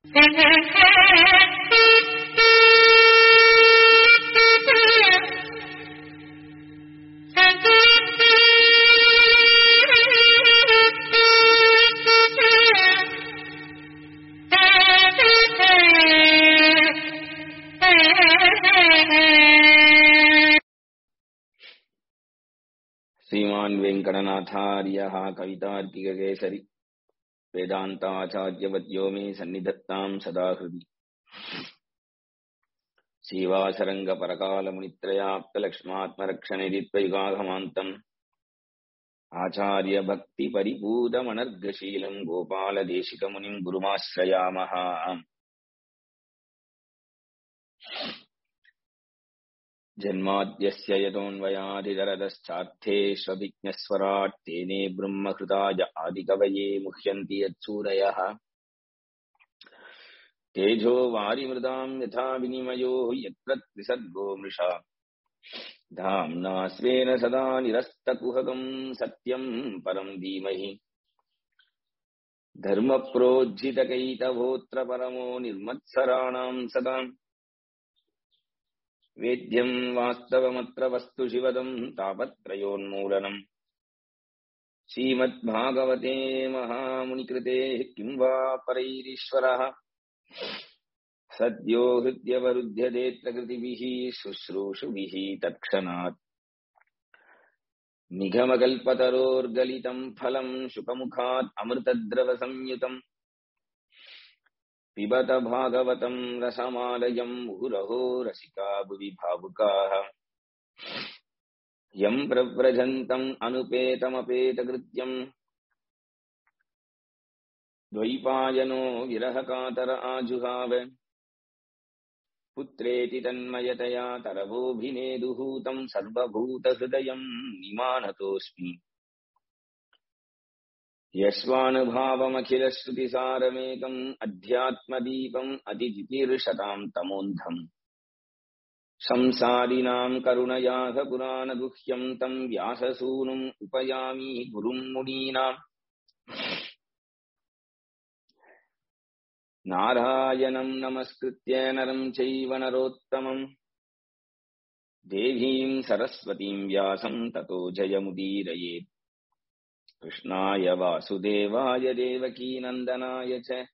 श्रीमान् वेङ्कटनाथार्यः कवितार्किककेसरि वेदान्ताचार्यवद्यो मे सन्निधत्ताम् सदा हृदि श्रीवासरङ्गपरकालमुनित्रयाप्तलक्ष्मात्मरक्षणेदित्वयुगाघमान्तम् आचार्यभक्तिपरिपूतमनर्गशीलम् गोपालदेशिकमुनिम् गुरुमाश्रयामः जन्माद्यस्य यतोऽन्वयादिदरदश्चार्थेष्वभिज्ञस्वराट् तेने ब्रह्मकृताय आदिकवये मुह्यन्ति यत्सूरयः तेजो वारिमृदाम् यथा विनिमयो यत्र त्रिसर्गो मृषा धाम्ना स्वेन सदा निरस्तकुहकम् सत्यम् परम् धीमहि धर्मप्रोज्झितकैतवोऽत्र परमो निर्मत्सराणाम् सदा वेद्यम् वास्तवमत्र वस्तु शिवदम् तापत्रयोन्मूलनम् श्रीमद्भागवते महामुनिकृते किम् वा परैरीश्वरः सद्यो हृद्यवरुध्यदेत्र कृतिभिः शुश्रूषुभिः तत्क्षणात् निगमकल्पतरोर्गलितम् फलम् शुकमुखात् अमृतद्रवसंयुतम् पिबत भागवतम् रसमालयम् मुहुरहो रसिका भुवि भावुकाः यम् प्रव्रजन्तम् अनुपेतमपेतकृत्यम् द्वैपायनो विरहकातर आजुहाव पुत्रेति तन्मयतया तरवोऽभिनेदुः तम् सर्वभूतहृदयम् निमानतोऽस्मि यस्वानुभावमखिलश्रुतिसारमेकम् अध्यात्मदीपम् अतिजितीर्षताम् तमोन्धम् संसारिणाम् करुणयाः पुराणगुह्यम् तम् व्याससूनुम् उपयामि गुरुम् मुनीनाम् नारायणम् नमस्कृत्य नरम् चैव नरोत्तमम् देवीम् सरस्वतीम् व्यासम् ततो जयमुदीरयेत् कृष्णाय वासुदेवाय देवकीनन्दनाय च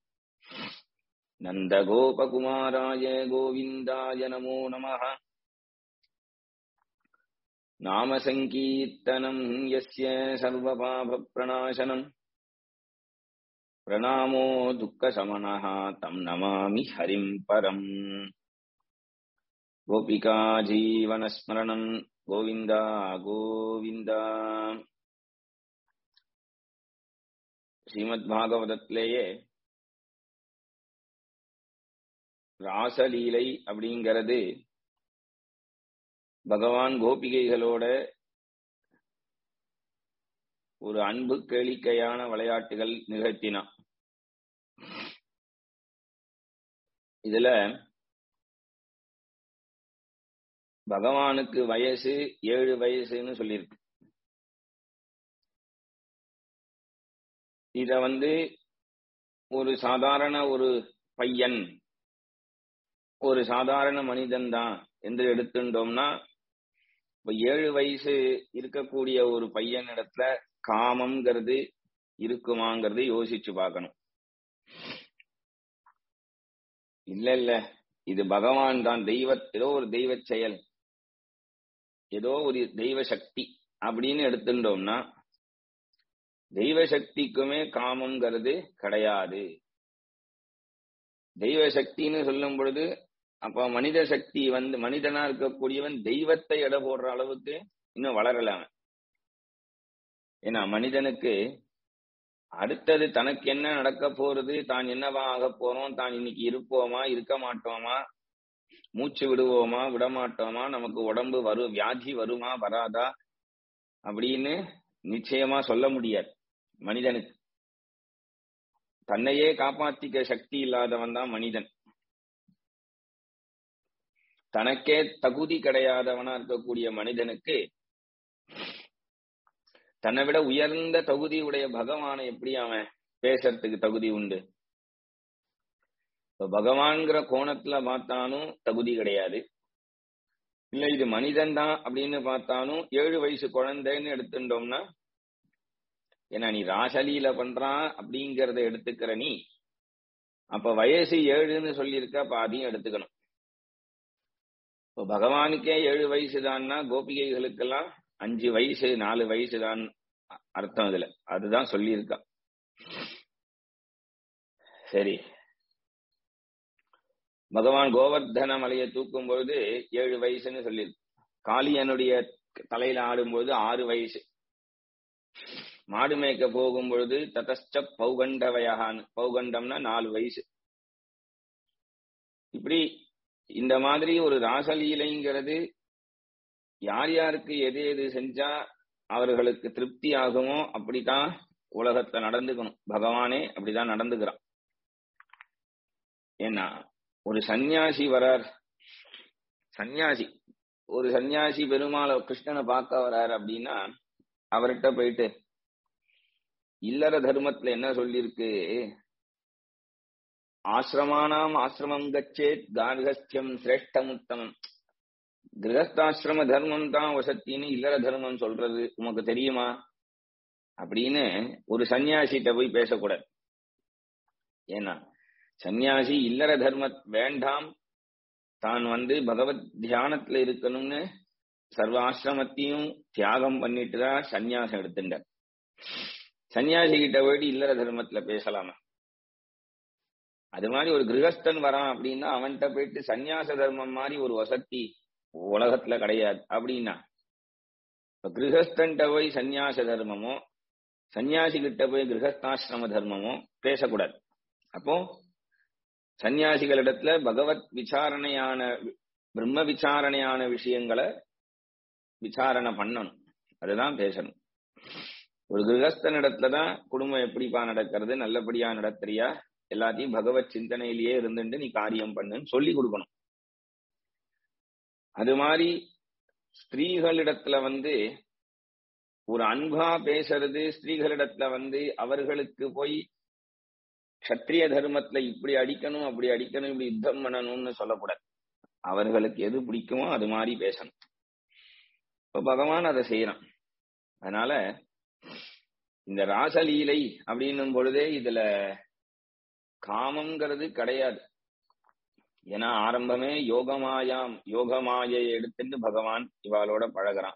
नन्दगोपकुमाराय गोविन्दाय नमो नमः नामसङ्कीर्तनम् यस्य सर्वपापप्रणाशनम् प्रणामो दुःखशमनः तम् नमामि हरिम् परम् गोपिका जीवनस्मरणम् गोविन्द गोविन्द ஸ்ரீமத் பாகவதத்திலேயே ராசலீலை அப்படிங்கிறது பகவான் கோபிகைகளோட ஒரு அன்பு கேளிக்கையான விளையாட்டுகள் நிகழ்த்தினான் இதுல பகவானுக்கு வயசு ஏழு வயசுன்னு சொல்லியிருக்கு இத வந்து ஒரு சாதாரண ஒரு பையன் ஒரு சாதாரண மனிதன் தான் என்று எடுத்துட்டோம்னா இப்ப ஏழு வயசு இருக்கக்கூடிய ஒரு பையன் இடத்துல காமம்ங்கிறது இருக்குமாங்கிறது யோசிச்சு பார்க்கணும் இல்ல இல்ல இது பகவான் தான் தெய்வ ஏதோ ஒரு தெய்வ செயல் ஏதோ ஒரு தெய்வ சக்தி அப்படின்னு எடுத்துட்டோம்னா தெய்வ சக்திக்குமே காமம்ங்கிறது கிடையாது தெய்வ சக்தின்னு சொல்லும் பொழுது அப்ப மனித சக்தி வந்து மனிதனா இருக்கக்கூடியவன் தெய்வத்தை எடை போடுற அளவுக்கு இன்னும் வளரல அவன் ஏன்னா மனிதனுக்கு அடுத்தது தனக்கு என்ன நடக்க போறது தான் என்னவா ஆக போறோம் தான் இன்னைக்கு இருப்போமா இருக்க மாட்டோமா மூச்சு விடுவோமா விட மாட்டோமா நமக்கு உடம்பு வரு வியாதி வருமா வராதா அப்படின்னு நிச்சயமா சொல்ல முடியாது மனிதனுக்கு தன்னையே காப்பாத்திக்க சக்தி இல்லாதவன் தான் மனிதன் தனக்கே தகுதி கிடையாதவனா இருக்கக்கூடிய மனிதனுக்கு தன்னை விட உயர்ந்த தகுதி உடைய பகவானை எப்படி அவன் பேசுறதுக்கு தகுதி உண்டு இப்ப பகவான்கிற கோணத்துல பார்த்தாலும் தகுதி கிடையாது இல்ல இது மனிதன் தான் அப்படின்னு பார்த்தாலும் ஏழு வயசு குழந்தைன்னு எடுத்துட்டோம்னா ஏன்னா நீ ராசலீல பண்றான் அப்படிங்கறத எடுத்துக்கிற நீ அப்ப வயசு ஏழுன்னு சொல்லியிருக்க அப்ப அதையும் எடுத்துக்கணும் இப்போ பகவானுக்கே ஏழு வயசு தான்னா கோபிகைகளுக்கெல்லாம் அஞ்சு வயசு நாலு வயசு தான் அர்த்தம் இதுல அதுதான் சொல்லியிருக்கா சரி பகவான் கோவர்தன மலையை தூக்கும் பொழுது ஏழு வயசுன்னு சொல்லியிருக்கு காளியனுடைய தலையில ஆடும்பொழுது ஆறு வயசு மாடு மேய்க்க போகும் பொழுது ததச்ச பௌகண்டவயகான் பௌகண்டம்னா நாலு வயசு இப்படி இந்த மாதிரி ஒரு ராசலீலைங்கிறது யார் யாருக்கு எது எது செஞ்சா அவர்களுக்கு திருப்தி ஆகுமோ அப்படித்தான் உலகத்துல நடந்துக்கணும் பகவானே அப்படிதான் நடந்துக்கிறான் ஏன்னா ஒரு சந்நியாசி வரார் சந்நியாசி ஒரு சந்நியாசி பெருமாளை கிருஷ்ணனை பார்க்க வரார் அப்படின்னா அவர்கிட்ட போயிட்டு இல்லற தர்மத்துல என்ன சொல்லியிருக்கு ஆசிரமானாம் ஆசிரமம் கச்சேத் கார்கஸ்தியம் சிரேஷ்டமுத்தமம் கிரகஸ்தாசிரம தர்மம் தான் வசத்தின்னு இல்லற தர்மம் சொல்றது உமக்கு தெரியுமா அப்படின்னு ஒரு சன்னியாசிட்ட போய் பேசக்கூடாது ஏன்னா சன்னியாசி இல்லற தர்ம வேண்டாம் தான் வந்து பகவத் தியானத்துல இருக்கணும்னு சர்வ ஆசிரமத்தையும் தியாகம் பண்ணிட்டு தான் சன்னியாசம் எடுத்துட்டார் சன்னியாசி கிட்ட போயிட்டு இல்லற தர்மத்துல பேசலாமா அது மாதிரி ஒரு கிரகஸ்தன் வரான் அப்படின்னா அவன்கிட்ட போயிட்டு சந்நியாச தர்மம் மாதிரி ஒரு வசதி உலகத்துல கிடையாது அப்படின்னா இப்ப கிரகஸ்தன்ட்ட போய் சந்நியாச தர்மமோ சன்னியாசி கிட்ட போய் கிரகஸ்தாசிரம தர்மமோ பேசக்கூடாது அப்போ சன்னியாசிகளிடத்துல பகவத் விசாரணையான பிரம்ம விசாரணையான விஷயங்களை விசாரணை பண்ணணும் அதுதான் பேசணும் ஒரு கிரகஸ்தனிடத்துலதான் குடும்பம் எப்படிப்பா நடக்கிறது நல்லபடியா நடத்துறியா எல்லாத்தையும் பகவத் சிந்தனையிலேயே இருந்துட்டு நீ காரியம் பண்ணுன்னு சொல்லி கொடுக்கணும் அது மாதிரி ஸ்திரீகளிடத்துல வந்து ஒரு அன்பா பேசுறது ஸ்திரீகளிடத்துல வந்து அவர்களுக்கு போய் கத்திரிய தர்மத்துல இப்படி அடிக்கணும் அப்படி அடிக்கணும் இப்படி யுத்தம் பண்ணணும்னு சொல்லக்கூடாது அவர்களுக்கு எது பிடிக்குமோ அது மாதிரி பேசணும் இப்ப பகவான் அதை செய்யறான் அதனால இந்த ராசலீலை அப்படின்னும் பொழுதே இதுல காமங்கிறது கிடையாது ஏன்னா ஆரம்பமே யோகமாயாம் யோகமாயை எடுத்துட்டு பகவான் இவாளோட பழகிறான்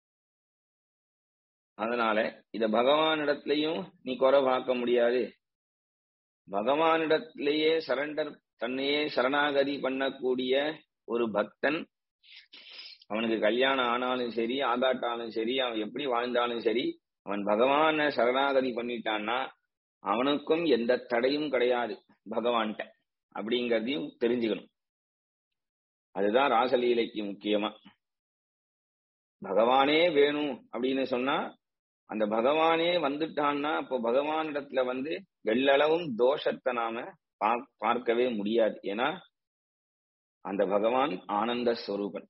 அதனால இத பகவானிடத்திலையும் நீ குறை பார்க்க முடியாது பகவானிடத்திலேயே சரண்டர் தன்னையே சரணாகதி பண்ணக்கூடிய ஒரு பக்தன் அவனுக்கு கல்யாணம் ஆனாலும் சரி ஆகாட்டாலும் சரி அவன் எப்படி வாழ்ந்தாலும் சரி அவன் பகவான சரணாகதி பண்ணிட்டான்னா அவனுக்கும் எந்த தடையும் கிடையாது பகவான்கிட்ட அப்படிங்கறதையும் தெரிஞ்சுக்கணும் அதுதான் ராசலீலைக்கு முக்கியமா பகவானே வேணும் அப்படின்னு சொன்னா அந்த பகவானே வந்துட்டான்னா அப்போ பகவானிடத்துல வந்து வெள்ளளவும் தோஷத்தை நாம பார்க்கவே முடியாது ஏன்னா அந்த பகவான் ஆனந்த ஸ்வரூபன்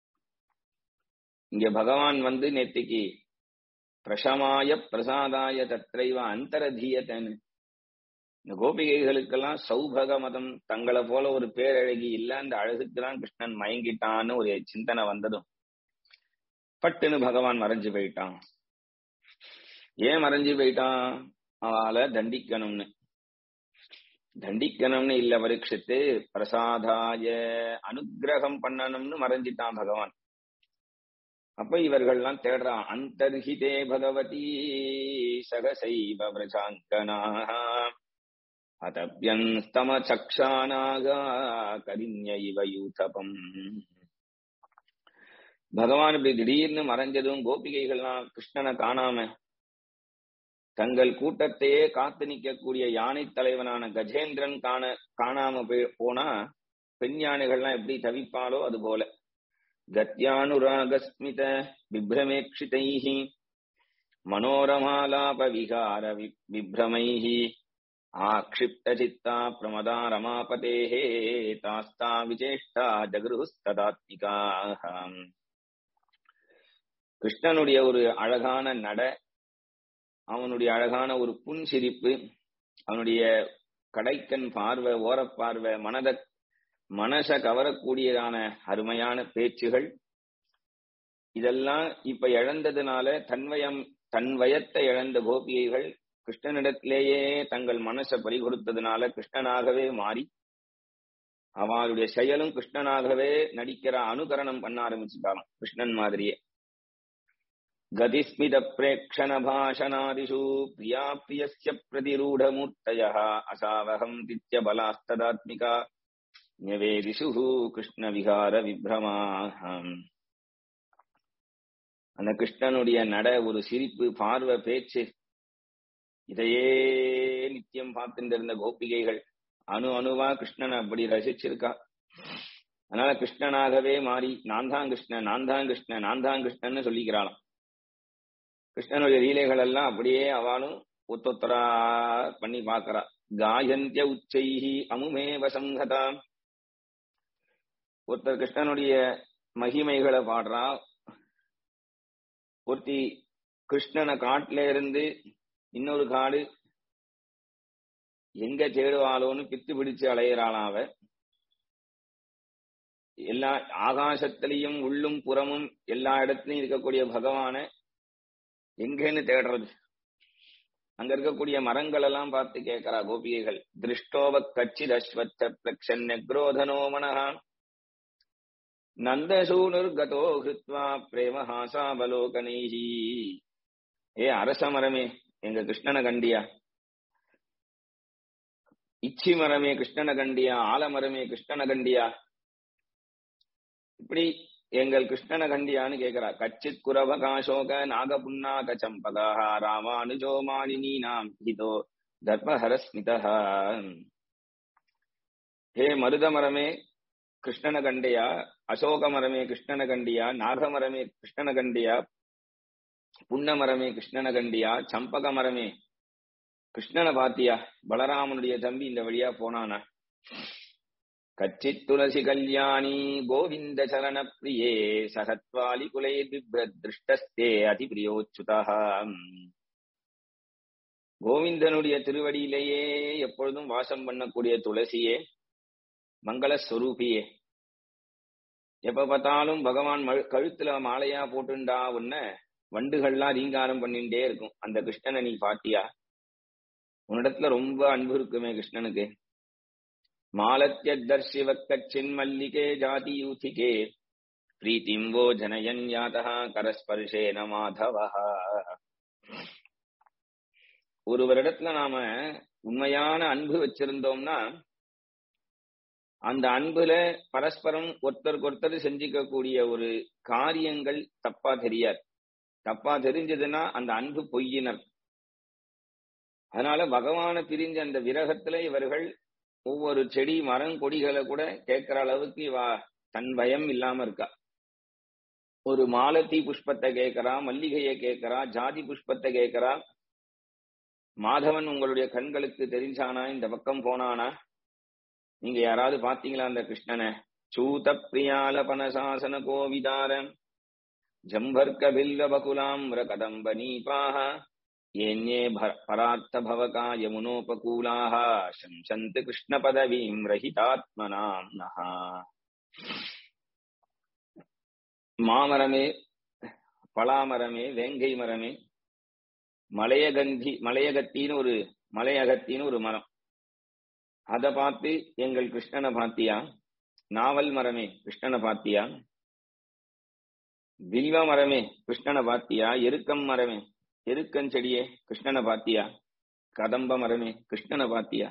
இங்க பகவான் வந்து நேத்திக்கு பிரசமாய பிரசாதாய தத்ரைவ அந்தரதீயத்தன்னு இந்த கோபிகைகளுக்கெல்லாம் சௌபக மதம் தங்களை போல ஒரு பேரழகி இல்ல அந்த அழகுக்கு தான் கிருஷ்ணன் மயங்கிட்டான்னு ஒரு சிந்தனை வந்ததும் பட்டுன்னு பகவான் மறைஞ்சு போயிட்டான் ஏன் மறைஞ்சு போயிட்டான் அவளை தண்டிக்கணும்னு தண்டிக்கணும்னு இல்ல பரீட்சித்து பிரசாதாய அனுகிரகம் பண்ணணும்னு மறைஞ்சிட்டான் பகவான் அப்ப இவர்கள்லாம் தேடுறான் அந்தர்ஹிதே பகவதி சகசைவ பிரசாங்கனாக அதபியந்தம சக்ஷானாக கரிஞ இவ யூதபம் பகவான் இப்படி திடீர்னு மறைஞ்சதும் கோபிகைகள்லாம் கிருஷ்ணனை காணாம தங்கள் கூட்டத்தையே காத்து நிற்கக்கூடிய யானை தலைவனான கஜேந்திரன் காண காணாம போனா பெண் யானைகள்லாம் எப்படி தவிப்பாலோ அது போல கத்யானுராகஸ்மித பிப்ரமேக்ஷிதைஹி மனோரமாலாப விகார விப்ரமைஹி ஆக்ஷிப்த சித்தா பிரமதா ரமாபதேஹே தாஸ்தா விசேஷ்டா ஜகருஸ்ததாத்மிகாக கிருஷ்ணனுடைய ஒரு அழகான நட அவனுடைய அழகான ஒரு புன்சிரிப்பு அவனுடைய கடைக்கண் பார்வை ஓரப்பார்வை மனத மனச கவரக்கூடியதான அருமையான பேச்சுகள் இதெல்லாம் இப்ப இழந்ததுனால தன்வயம் தன்வயத்தை இழந்த கோபிகைகள் கிருஷ்ணனிடத்திலேயே தங்கள் மனசை பறி கொடுத்ததுனால கிருஷ்ணனாகவே மாறி அவளுடைய செயலும் கிருஷ்ணனாகவே நடிக்கிற அனுகரணம் பண்ண ஆரம்பிச்சுட்டாலும் கிருஷ்ணன் மாதிரியே கதிஸ்மித பிரேக்ஷண பாஷனாதிஷு பிரியா பிரியஸ்ய பிரதிரூಢமூர்த்தய அசாவகம் தித்ய பலாஸ்ததாத்மிகா நிவேதிஷு கிருஷ்ண விகார விப்ரமாஹம் அந்த கிருஷ்ணனுடைய நட ஒரு சிரிப்பு பார்வை பேச்சு இதையே நித்தியம் பார்த்துட்டு இருந்த கோபிகைகள் அணு அணுவா கிருஷ்ணனை அப்படி ரசிச்சிருக்கா அதனால கிருஷ்ணனாகவே மாறி நான் தான் கிருஷ்ணன் நான் தான் கிருஷ்ணன் நான் தான் கிருஷ்ணன்னு சொல்லிக்கிறாளாம் கிருஷ்ணனுடைய லீலைகள் எல்லாம் அப்படியே அவளும் ஒத்தொத்தரா பண்ணி பாக்குறா காயந்திய உச்சைஹி அமுமே வசங்கதா ஒருத்தர் கிருஷ்ணனுடைய மகிமைகளை பாடுறா ஒருத்தி கிருஷ்ணனை காட்டுல இருந்து இன்னொரு காடு எங்க தேடுவாளோன்னு பித்து பிடிச்சு அலையிறாளாம் அவ எல்லா ஆகாசத்திலையும் உள்ளும் புறமும் எல்லா இடத்துலயும் இருக்கக்கூடிய பகவான எங்கன்னு தேடுறது அங்க இருக்கக்கூடிய மரங்கள் எல்லாம் பார்த்து கேட்கிறா கோபிகைகள் திருஷ்டோவ கச்சித் அஸ்வத்த பிரக்ஷன் நெக்ரோதனோ மனஹா நந்தசூனுர்கதோ ஹிருத்வா பிரேமஹாசாவலோகனைஹி ஏ அரச மரமே எங்க கிருஷ்ணன கண்டியா இச்சி மரமே கிருஷ்ணன கண்டியா ஆலமரமே கிருஷ்ணன கண்டியா இப்படி எங்கள் கிருஷ்ணன கண்டியான்னு கேக்குறா கச்சித் குரவகாசோக நாகபுன்னாக சம்பகா ராமானுஜோ மாலினி நாம் ஹிதோ தர்மஹரஸ்மிதா ஹே மருத மரமே கிருஷ்ணன கண்டியா அசோக மரமே கிருஷ்ணன கண்டியா நாகமரமே கிருஷ்ணன கண்டியா புன்ன மரமே கிருஷ்ணன கண்டியா சம்பக மரமே கிருஷ்ணனை பாத்தியா பலராமனுடைய தம்பி இந்த வழியா போனானா கச்சித் துளசி கல்யாணி கோவிந்த சரண பிரியே சகத்வாலி குலை திருஷ்டஸ்தே அதி பிரியோச்சுதா கோவிந்தனுடைய திருவடியிலேயே எப்பொழுதும் வாசம் பண்ணக்கூடிய துளசியே மங்கள ஸ்வரூபியே எப்ப பார்த்தாலும் பகவான் கழுத்துல மாலையா போட்டுண்டா உன்ன வண்டுகள்லாம் ரீங்காரம் பண்ணிட்டே இருக்கும் அந்த கிருஷ்ணனை நீ பாத்தியா உன்னிடத்துல ரொம்ப அன்பு இருக்குமே கிருஷ்ணனுக்கு மாலத்யதர்ஷிவ கச்சின் மல்லிகே ஜாதி யூதிகே பிரீத்திம் வோ ஜனயன் யாதா கரஸ்பர்ஷேன மாதவா ஒருவரிடத்துல நாம உண்மையான அன்பு வச்சிருந்தோம்னா அந்த அன்புல பரஸ்பரம் ஒருத்தருக்கு ஒருத்தர் செஞ்சுக்கக்கூடிய ஒரு காரியங்கள் தப்பா தெரியாது தப்பா தெரிஞ்சதுன்னா அந்த அன்பு பொய்யினர் அதனால பகவான பிரிஞ்ச அந்த விரகத்துல இவர்கள் ஒவ்வொரு செடி மரம் கொடிகளை கூட கேட்கிற அளவுக்கு இவா தன் பயம் இல்லாம இருக்கா ஒரு மாலத்தி புஷ்பத்தை கேட்கறா மல்லிகையை கேட்கறா ஜாதி புஷ்பத்தை கேட்கறா மாதவன் உங்களுடைய கண்களுக்கு தெரிஞ்சானா இந்த பக்கம் போனானா நீங்க யாராவது பாத்தீங்களா அந்த கிருஷ்ணனை சூத பிரியாலபனசாசன கோவிதாரம் ஜம்பர்க்க பில்வ பகுலாம்ர கதம்ப நீபாக ஏன்யே பரார்த்த பவகா யமுனோபகூலாக சம்சந்த் கிருஷ்ண பதவீம் ரஹிதாத்மனாம் நஹா மாமரமே பலாமரமே வேங்கை மரமே மலையகந்தி மலையகத்தின்னு ஒரு மலையகத்தின்னு ஒரு மரம் அத பார்த்து எங்கள் கிருஷ்ணனை பாத்தியா நாவல் மரமே கிருஷ்ணனை பாத்தியா வில்வ மரமே கிருஷ்ணனை பாத்தியா எருக்கம் மரமே எருக்கன் செடியே கிருஷ்ணனை பாத்தியா கதம்ப மரமே கிருஷ்ணனை பாத்தியா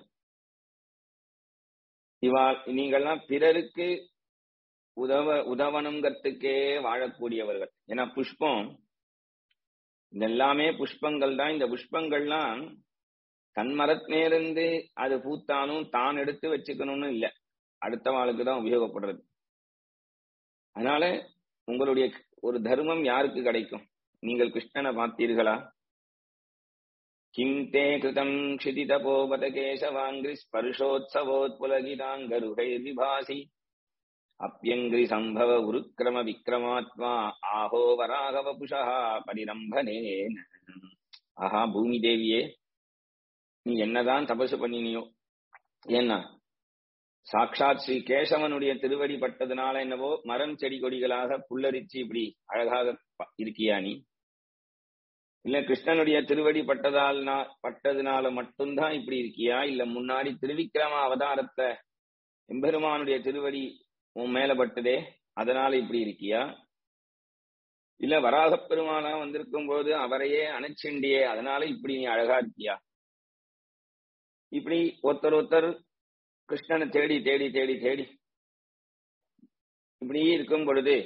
இவா நீங்கள்லாம் பிறருக்கு உதவ உதவணுங்கிறதுக்கே வாழக்கூடியவர்கள் ஏன்னா புஷ்பம் இதெல்லாமே புஷ்பங்கள் தான் இந்த புஷ்பங்கள்லாம் தன் மரத்திலிருந்து அது பூத்தானும் தான் எடுத்து வச்சுக்கணும்னு இல்லை அடுத்த வாழ்க்கை தான் உபயோகப்படுறது அதனால உங்களுடைய ஒரு தர்மம் யாருக்கு கிடைக்கும் நீங்கள் கிருஷ்ணனை பார்த்தீர்களா கிம் தே கிருதம் க்ஷிதிதபோபத கேசவாங்கிரி ஸ்பர்ஷோத்சவோத் புலகிதாங்கருகை விபாசி அப்பியங்கிரி சம்பவ உருக்கிரம விக்ரமாத்மா ஆஹோ வராகவ புஷா பரிரம்பனே ஆஹா பூமி தேவியே நீ என்னதான் தபசு பண்ணினியோ ஏன்னா சாட்சாத் ஸ்ரீ கேசவனுடைய திருவடி பட்டதுனால என்னவோ மரம் செடி கொடிகளாக புல்லரிச்சு இப்படி அழகாக ப- இருக்கியா நீ இல்ல கிருஷ்ணனுடைய திருவடி பட்டதால் பட்டதுனால மட்டும்தான் இப்படி இருக்கியா இல்ல முன்னாடி திருவிக்கிரம அவதாரத்தை எம்பெருமானுடைய திருவடி உன் மேல பட்டதே அதனால இப்படி இருக்கியா இல்ல வராகப் பெருமானா வந்திருக்கும் போது அவரையே அணைச்சிண்டியே அதனால இப்படி நீ அழகா இருக்கியா இப்படி ஒருத்தர் ஒருத்தர் கிருஷ்ணனை தேடி தேடி தேடி தேடி இப்படி இருக்கும் பொழுது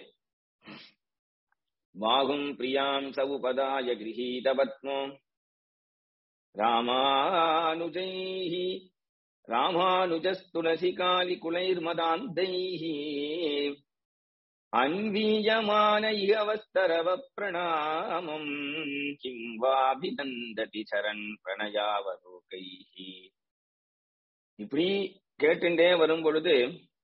வாகும் பிரியாம் சவுபதாய கிரகீத பத்மோம் ராமானுஜைஹி ராமானுஜஸ்துலசிகாலி குலைர்மதாந்தைஹி அன்வீயமான இகவஸ்தரவ பிரணாமம் கிம் வாபிநந்ததி சரண் பிரணயாவலோகைஹி இப்படி கேட்டுண்டே வரும் பொழுது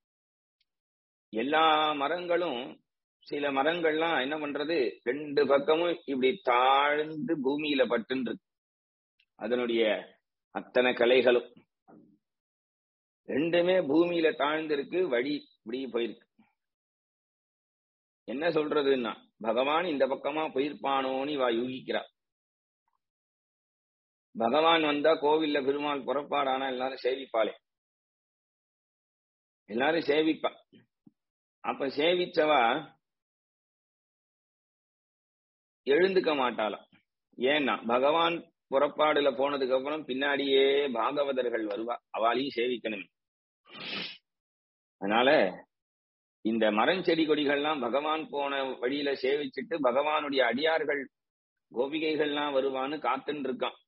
எல்லா மரங்களும் சில மரங்கள்லாம் என்ன பண்றது ரெண்டு பக்கமும் இப்படி தாழ்ந்து பூமியில பட்டுன்னு இருக்கு அதனுடைய அத்தனை கலைகளும் ரெண்டுமே பூமியில தாழ்ந்திருக்கு வழி இப்படி போயிருக்கு என்ன சொல்றதுன்னா பகவான் இந்த பக்கமா போயிருப்பானோன்னு இவா யூகிக்கிறா பகவான் வந்தா கோவில்ல பெருமாள் புறப்பாடானா எல்லாரும் சேவிப்பாளே எல்லாரும் சேவிப்பா அப்ப சேவிச்சவா எழுந்துக்க மாட்டாளாம் ஏன்னா பகவான் புறப்பாடுல போனதுக்கு அப்புறம் பின்னாடியே பாகவதர்கள் வருவா அவளையும் சேவிக்கணுமே அதனால இந்த மரஞ்செடி கொடிகள்லாம் பகவான் போன வழியில சேவிச்சுட்டு பகவானுடைய அடியார்கள் கோபிகைகள்லாம் வருவான்னு காத்துன்னு இருக்கான்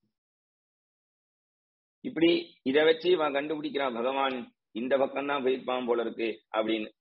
இப்படி இத வச்சு இவன் கண்டுபிடிக்கிறான் பகவான் இந்த பக்கம் தான் போயிருப்பான் போல இருக்கு அப்படின்னு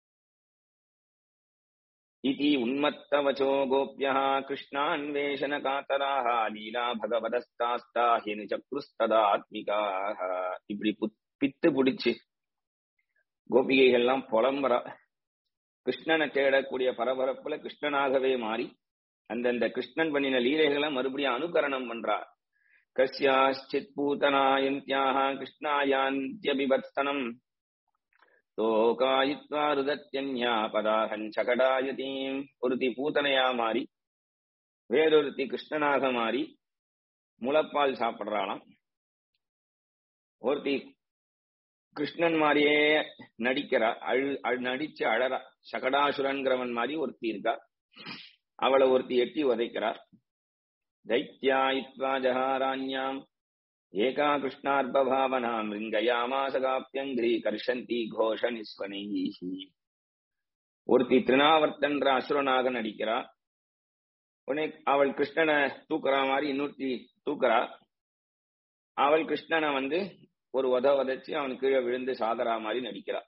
इति उन्मत्तवचो गोप्यः कृष्णान्वेषण कातराः लीला भगवதஸ்தாஸ்தா ஹினு சக்ருஸ்ததாத்மிகாக இப்படி புத்- பித்து புடிச்சு கோபிகைகள்லாம் புலம்புறா கிருஷ்ணனை தேடக்கூடிய பரபரப்புல கிருஷ்ணனாகவே மாறி அந்தந்த கிருஷ்ணன் பண்ணின லீலைகளை மறுபடியும் அனுகரணம் பண்றா கஸ்யாச்சித் பூதனாயந்தியாக கிருஷ்ணாயாந்தியபிபத்ஸ்தனம் தோகாயித்வா ருதத்யன்யா பதாகன் சகடாயதீம் ஒருத்தி பூத்தனையா மாறி வேறொருத்தி கிருஷ்ணனாக மாறி முளப்பால் சாப்பிடுறாளாம் ஒருத்தி கிருஷ்ணன் மாதிரியே நடிக்கிறா அழு அழு- நடிச்சு அழறா சகடாசுரன்கிறவன் மாதிரி ஒருத்தி இருக்கா அவளை ஒருத்தி எட்டி உதைக்கிறார் தைத்யாயித்வா ஜஹாராண்யாம் ஏகா கிருஷ்ணார்பபாவனா மிருங்கயாமாசகாப்பியங்கிரி கர்ஷந்தி கோஷ நிஸ்வனைஹி ஒருத்தி திருநாவர்த்தன்ற அசுரனாக நடிக்கிறா உடனே அவள் கிருஷ்ணனை தூக்குறா மாதிரி இன்னொருத்தி தூக்குறா அவள் கிருஷ்ணனை வந்து ஒரு உத உதைச்சு அவன் கீழே விழுந்து சாகரா மாதிரி நடிக்கிறா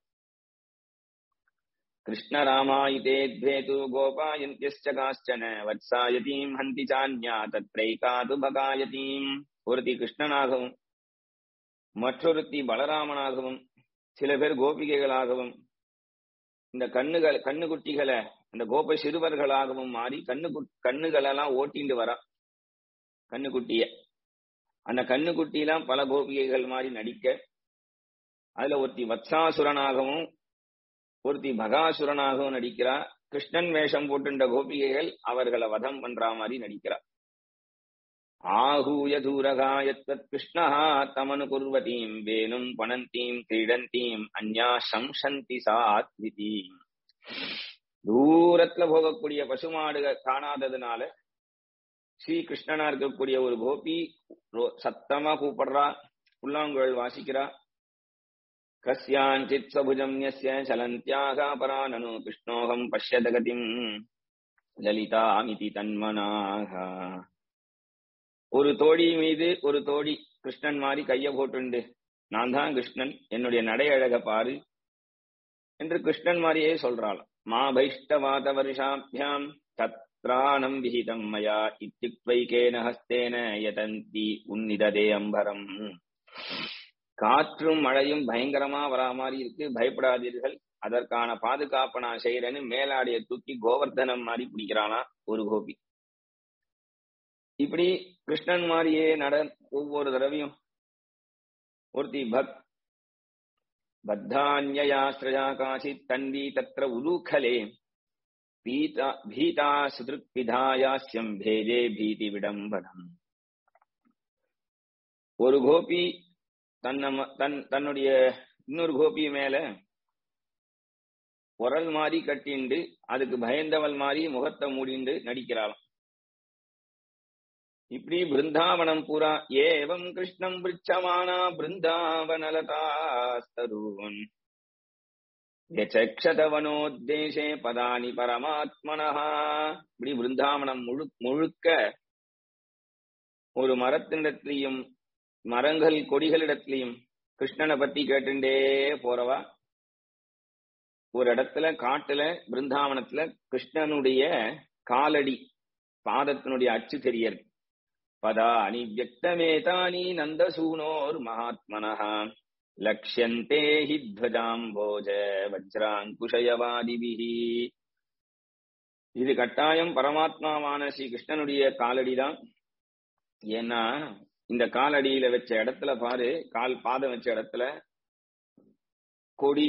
கிருஷ்ணராமாயிதே துவேது கோபாயந்தியஸ்ச காஷ்சன வத்சாயதீம் ஹந்தி சான்யா தத்ரைகாது பகாயதீம் ஒருத்தி கிருஷ்ணனாகவும் மற்றொருத்தி பலராமனாகவும் சில பேர் கோபிகைகளாகவும் இந்த கண்ணுகள் கண்ணுக்குட்டிகளை அந்த கோப சிறுவர்களாகவும் மாறி கண்ணு கண்ணுகளெல்லாம் ஓட்டிண்டு வரா கண்ணுக்குட்டிய அந்த கண்ணுக்குட்டிலாம் பல கோபிகைகள் மாதிரி நடிக்க அதுல ஒருத்தி வத்சாசுரனாகவும் ஒருத்தி பகாசுரனாகவும் நடிக்கிறா கிருஷ்ணன் வேஷம் போட்டுண்ட கோபிகைகள் அவர்களை வதம் பண்ற மாதிரி நடிக்கிறா आहूय दूरगायत्वत् कृष्णः तमनुकुर्वतीम् वेणुम् पणन्तीम् क्रीडन्तीम् अन्या சம்சந்தி சாத்விதி தூரத்துல போகக்கூடிய பசுமாடுக காணாததுனால ஸ்ரீ கிருஷ்ணனா இருக்கக்கூடிய ஒரு கோபி ரோ- சத்தமா கூப்பிடுறா புல்லாங்குழல் வாசிக்கிறா கஸ்யாஞ்சித் ஸ்வபுஜம் யஸ்ய சலந்தியாக பரானனு கிருஷ்ணோகம் பஷ்யதகதிம் லலிதாமிதி தன்மனாக ஒரு தோழி மீது ஒரு தோழி கிருஷ்ணன் மாதிரி கைய போட்டுண்டு நான் தான் கிருஷ்ணன் என்னுடைய நடை அழக பாரு என்று கிருஷ்ணன் மாதிரியே சொல்றாள் மா பைஷ்டவாத வருஷாபியாம் தத்ராணம் விஹிதம் மயா இத்திக்வைகேன ஹஸ்தேன யதந்தி உன்னிததே அம்பரம் காற்றும் மழையும் பயங்கரமா வரா மாதிரி இருக்கு பயப்படாதீர்கள் அதற்கான பாதுகாப்பு நான் செய்யறேன்னு மேலாடைய தூக்கி கோவர்தனம் மாதிரி பிடிக்கிறானா ஒரு கோபி இப்படி கிருஷ்ணன் மாதிரியே நட ஒவ்வொரு தடவையும் ஒருத்தி பக் பத்தான்யயாஸ்ரயா காசித் தண்டி தத்ர உலூகலே பீதா பீதா சுதிருக்விதாயாஸ்யம் பேதே பீதி விடம்பனம் ஒரு கோபி தன்ன தன் தன்னுடைய இன்னொரு கோபி மேல உரல் மாதிரி கட்டிண்டு அதுக்கு பயந்தவள் மாதிரி முகத்தை மூடிண்டு நடிக்கிறாளாம் இப்படி பிருந்தாவனம் பூரா ஏவம் கிருஷ்ணம் பிருச்சமானா பிருந்தாவனலதாஸ்தரூன் யசக்ஷதவனோத்தேசே பதானி பரமாத்மனஹா இப்படி பிருந்தாவனம் முழு முழுக்க ஒரு மரத்தினிடத்திலையும் மரங்கள் கொடிகளிடத்திலையும் கிருஷ்ணனை பத்தி கேட்டுண்டே போறவா ஒரு இடத்துல காட்டுல பிருந்தாவனத்துல கிருஷ்ணனுடைய காலடி பாதத்தினுடைய அச்சு தெரியறது பதானி வியக்தமேதானி நந்தசூனோர் மகாத்மனஹா லக்ஷந்தே ஹி துவஜாம்போஜ வஜ்ராங்குஷயவாதிபிஹி இது கட்டாயம் பரமாத்மாவான ஸ்ரீ கிருஷ்ணனுடைய காலடி தான் ஏன்னா இந்த காலடியில வச்ச இடத்துல பாரு கால் பாதம் வச்ச இடத்துல கொடி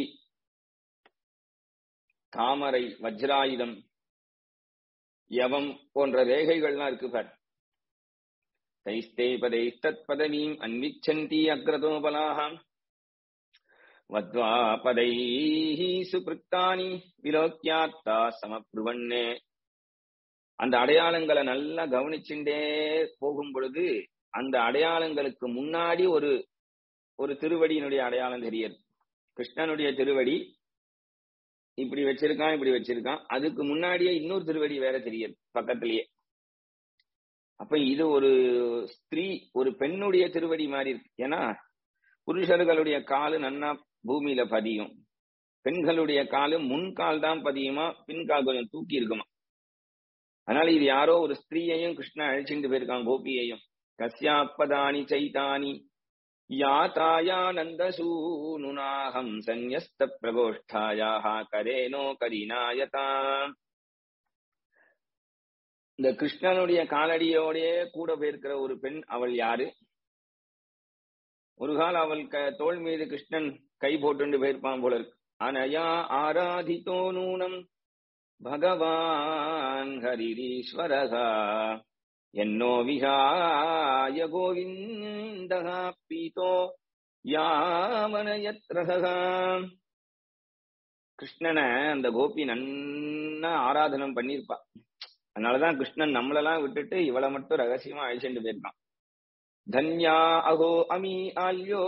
தாமரை வஜ்ராயுதம் யவம் போன்ற ரேகைகள்லாம் இருக்கு பார் தைஸ்தே பதைஸ்தத் பதவீம் அன்விச்சந்தி அக்ரதோபலாகம் வத்வா பதைஹி சுபிருத்தானி விலோக்கியாத்தா சமப்ருவன்னே அந்த அடையாளங்களை நல்லா கவனிச்சுட்டே போகும் பொழுது அந்த அடையாளங்களுக்கு முன்னாடி ஒரு ஒரு திருவடியினுடைய அடையாளம் தெரியுது கிருஷ்ணனுடைய திருவடி இப்படி வச்சிருக்கான் இப்படி வச்சிருக்கான் அதுக்கு முன்னாடியே இன்னொரு திருவடி வேற தெரியுது பக்கத்திலேயே அப்ப இது ஒரு ஸ்திரீ ஒரு பெண்ணுடைய திருவடி மாதிரி இருக்கு ஏன்னா புருஷர்களுடைய காலு நன்னா பூமியில பதியும் பெண்களுடைய காலு முன்கால் தான் பதியுமா பின்கால் கொஞ்சம் தூக்கி இருக்குமா அதனால இது யாரோ ஒரு ஸ்திரீயையும் கிருஷ்ணன் அழைச்சிட்டு போயிருக்கான் கோபியையும் கஸ்யாப்பதானி சைதானி யாத்தாயானந்தசூனுனாகம் சந்யஸ்த பிரகோஷ்டாயாக கரேனோ கரிநாயதா இந்த கிருஷ்ணனுடைய காலடியோடயே கூட போயிருக்கிற ஒரு பெண் அவள் யாரு ஒரு கால அவள் க தோல் மீது கிருஷ்ணன் கை போட்டு போயிருப்பான் போல இருக்கு அனயா ஆராதித்தோ நூனம் பகவான் ஹரிரீஸ்வரகா என்னோ விஹாய கோவிந்தகா பீதோ யாமனயத்ரகா கிருஷ்ணனை அந்த கோபி நன்னா ஆராதனம் பண்ணிருப்பா அதனாலதான் கிருஷ்ணன் நம்மளெல்லாம் விட்டுட்டு இவளை மட்டும் ரகசியமா அழிச்சுட்டு போயிருக்கான் தன்யா அகோ அமி ஆல்யோ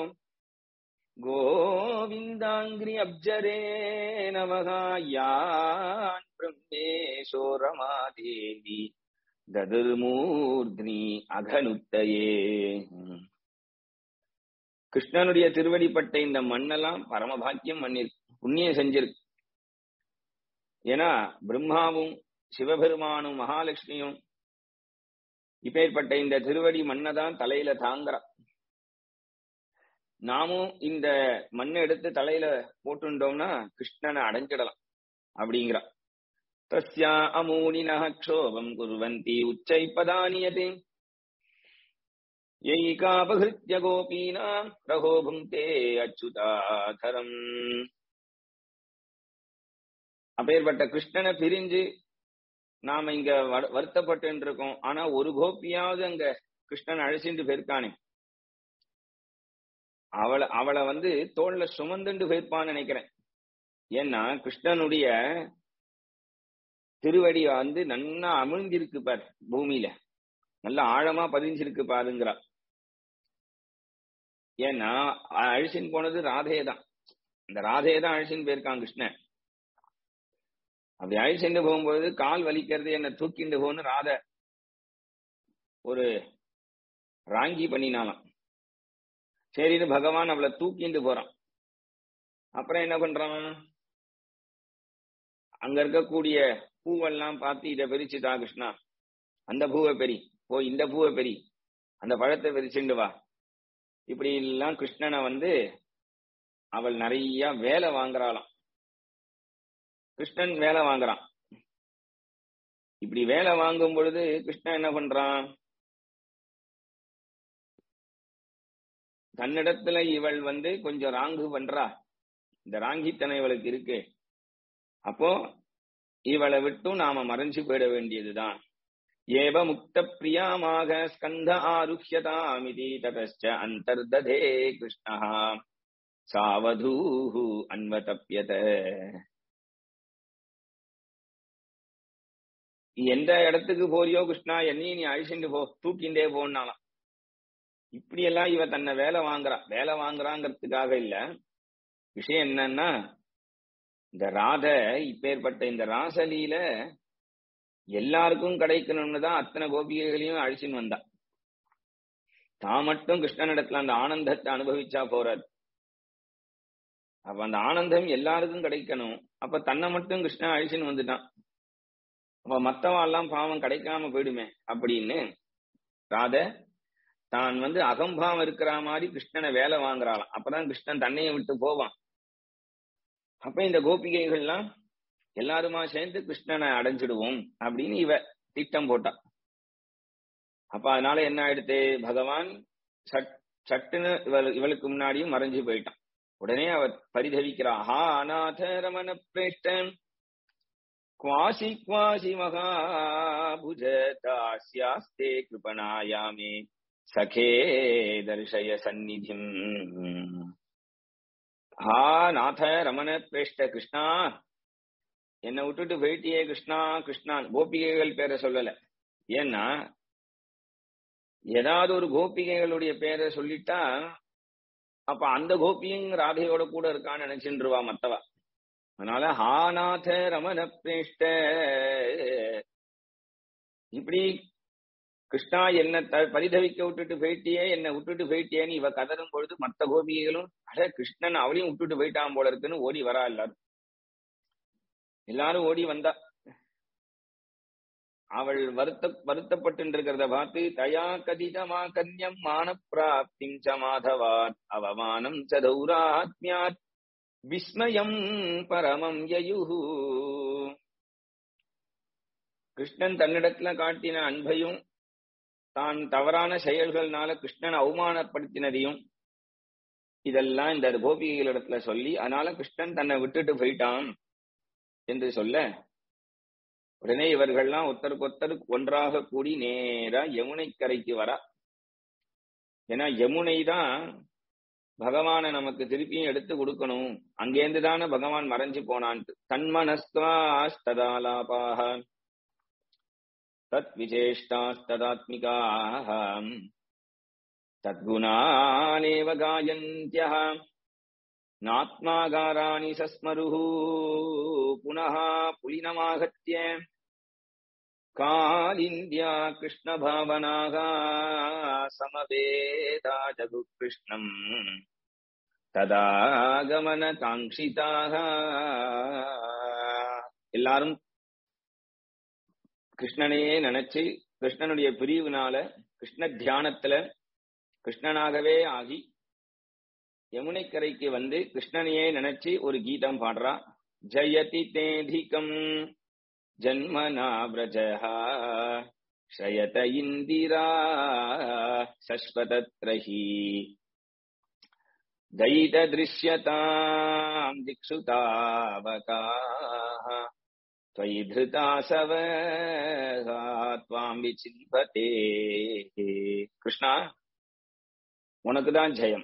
கோவிந்தாங்கிரி அப்ஜரே நமகா யான் பிரம்மேஷோ ரமாதேவி ததுர்மூர்த்னி அகனுத்தையே கிருஷ்ணனுடைய திருவடிப்பட்ட இந்த மண்ணெல்லாம் பரமபாக்கியம் பண்ணிருக்கு புண்ணியம் செஞ்சிருக்கு ஏன்னா பிரம்மாவும் சிவபெருமானும் மகாலட்சுமியும் இப்பேற்பட்ட இந்த திருவடி மண்ணை தான் தலையில தாங்குறா நாமும் இந்த மண்ணை எடுத்து தலையில போட்டுட்டோம்னா கிருஷ்ணனை அடைஞ்சிடலாம் அப்படிங்கிறா தஸ்யா அமூனினः க்ஷோபம் குர்வந்தி உச்சை பதானியதே யைகாபகிருத்ய கோபீனாம் ரகோ புங்கே அச்சுதாதரம் அப்பேற்பட்ட கிருஷ்ணனை பிரிஞ்சு நாம இங்க வருத்தப்பட்டு இருக்கோம் ஆனா ஒரு கோபியாவது அங்க கிருஷ்ணன் அழைச்சிட்டு போயிருக்கானே அவளை அவளை வந்து தோல்ல சுமந்துண்டு போயிருப்பான்னு நினைக்கிறேன் ஏன்னா கிருஷ்ணனுடைய திருவடி வந்து நன்னா அமிழ்ந்திருக்கு பார் பூமியில நல்ல ஆழமா பதிஞ்சிருக்கு பாருங்கிறா ஏன்னா அழிச்சின் போனது ராதையே தான் இந்த ராதையை தான் அழிச்சின்னு போயிருக்கான் கிருஷ்ணன் அப்படி அழிச்சுட்டு போகும்போது கால் வலிக்கிறது என்ன தூக்கிண்டு போன்னு ராத ஒரு ராங்கி பண்ணினாலாம் சரின்னு பகவான் அவளை தூக்கிண்டு போறான் அப்புறம் என்ன பண்றான் அங்க இருக்கக்கூடிய பூவெல்லாம் பார்த்து இதை பிரிச்சுதா கிருஷ்ணா அந்த பூவை பெரி போ இந்த பூவை பெரி அந்த பழத்தை பிரிச்சுண்டு வா இப்படி எல்லாம் கிருஷ்ணனை வந்து அவள் நிறைய வேலை வாங்குறாளாம் கிருஷ்ணன் வேலை வாங்குறான் இப்படி வேலை வாங்கும் பொழுது கிருஷ்ணன் என்ன பண்றான் தன்னிடத்துல இவள் வந்து கொஞ்சம் ராங்கு பண்றா இந்த ராங்கித்தனம் இவளுக்கு இருக்கு அப்போ இவளை விட்டும் நாம மறைஞ்சு போயிட வேண்டியதுதான் ஏவ முக்த பிரியாமாக ஸ்கந்த ஆருஹ்யதாமிதி ததச்ச அந்தர்ததே கிருஷ்ணா சாவதூஹு அன்வதப்பியத எந்த இடத்துக்கு போறியோ கிருஷ்ணா என்னையும் நீ அழிச்சுட்டு போ தூக்கிண்டே போனாலாம் இப்படி எல்லாம் இவ தன்னை வேலை வாங்குறா வேலை வாங்குறாங்கிறதுக்காக இல்ல விஷயம் என்னன்னா இந்த ராத இப்பேற்பட்ட இந்த ராசலியில எல்லாருக்கும் கிடைக்கணும்னு தான் அத்தனை கோபிகைகளையும் அழிச்சுன்னு வந்தா தான் மட்டும் கிருஷ்ணனிடத்துல அந்த ஆனந்தத்தை அனுபவிச்சா போறாது அப்ப அந்த ஆனந்தம் எல்லாருக்கும் கிடைக்கணும் அப்ப தன்னை மட்டும் கிருஷ்ணன் அழிச்சுன்னு வந்துட்டான் அப்ப மத்தவன் எல்லாம் பாவம் கிடைக்காம போயிடுமே அப்படின்னு ராத தான் வந்து அகம்பாவம் இருக்கிற மாதிரி கிருஷ்ணனை வேலை வாங்குறாளாம் அப்பதான் கிருஷ்ணன் தன்னையை விட்டு போவான் அப்ப இந்த கோபிகைகள்லாம் எல்லாருமா சேர்ந்து கிருஷ்ணனை அடைஞ்சிடுவோம் அப்படின்னு இவ திட்டம் போட்டா அப்ப அதனால என்ன ஆயிடுத்து பகவான் சட் சட்டுன்னு இவள் இவளுக்கு முன்னாடியும் மறைஞ்சு போயிட்டான் உடனே அவ பரிதவிக்கிறா ஹா அநாத ரமண பிரேஷ்டன் குவாசி குவாசி மகாபுஜ தாஸ்யாஸ்தே கிருபணாயாமே சகே தர்ஷய சந்நிதிம் ஹா நாத ரமண பிரேஷ்ட கிருஷ்ணா என்னை விட்டுட்டு போயிட்டியே கிருஷ்ணா கிருஷ்ணா கோபிகைகள் பேரை சொல்லல ஏன்னா ஏதாவது ஒரு கோபிகைகளுடைய பேரை சொல்லிட்டா அப்ப அந்த கோபியும் ராதையோட கூட இருக்கான்னு நினைச்சுருவா மத்தவா அதனால ஹாநாத ரமண பிரேஷ்ட இப்படி கிருஷ்ணா என்ன பரிதவிக்க விட்டுட்டு போயிட்டியே என்னை விட்டுட்டு போயிட்டியேன்னு இவ கதரும் பொழுது மத்த கோபிகைகளும் அட கிருஷ்ணன் அவளையும் விட்டுட்டு போயிட்டான் போல இருக்குன்னு ஓடி வரா எல்லாரும் எல்லாரும் ஓடி வந்தா அவள் வருத்த வருத்தப்பட்டு இருக்கிறத பார்த்து தயா கதிதமா கன்யம் மான பிராப்திம் ச மாதவாத் அவமானம் ச தௌராத்மியாத் விஸ்மயம் பரமம் யயுஹு கிருஷ்ணன் தன்னிடத்துல காட்டின அன்பையும் தான் தவறான செயல்கள்னால கிருஷ்ணன் அவமானப்படுத்தினதையும் இதெல்லாம் இந்த கோபிகைகளிடத்துல சொல்லி அதனால கிருஷ்ணன் தன்னை விட்டுட்டு போயிட்டான் என்று சொல்ல உடனே இவர்கள்லாம் ஒருத்தருக்கு ஒருத்தருக்கு ஒன்றாக கூடி நேரா யமுனை கரைக்கு வரா ஏன்னா யமுனை தான் பகவானை நமக்கு திருப்பியும் எடுத்து கொடுக்கணும் அங்கேருந்து தானே பகவான் மறைஞ்சு போனான்ட்டு தன்மனஸ்துவாஸ்ததாலாபாக தத் விசேஷ்டாஸ்ததாத்மிகாக தத்குணானேவ காயந்தியः நாத்மாகாராணி சஸ்மருः புனः புலினமாகத்ய காலிந்தியா கிருஷ்ணபாவனாக சமவேதா ஜகு கிருஷ்ணம் ததாகமன காங்கிதாக எல்லாரும் கிருஷ்ணனையே நினைச்சு கிருஷ்ணனுடைய பிரிவுனால கிருஷ்ண தியானத்துல கிருஷ்ணனாகவே ஆகி யமுனைக்கரைக்கு வந்து கிருஷ்ணனையே நினைச்சு ஒரு கீதம் பாடுறா ஜயதி தேதிகம் ஜன்மனா பிரஜா ஸ்ரயத இந்திரா சஸ்வதத்ரஹி தைத திருஷ்யதாம் திக்ஷு தாவகாः त्वयि धृतासव त्वाम् विचिन्वते கிருஷ்ணா உனக்கு தான் ஜெயம்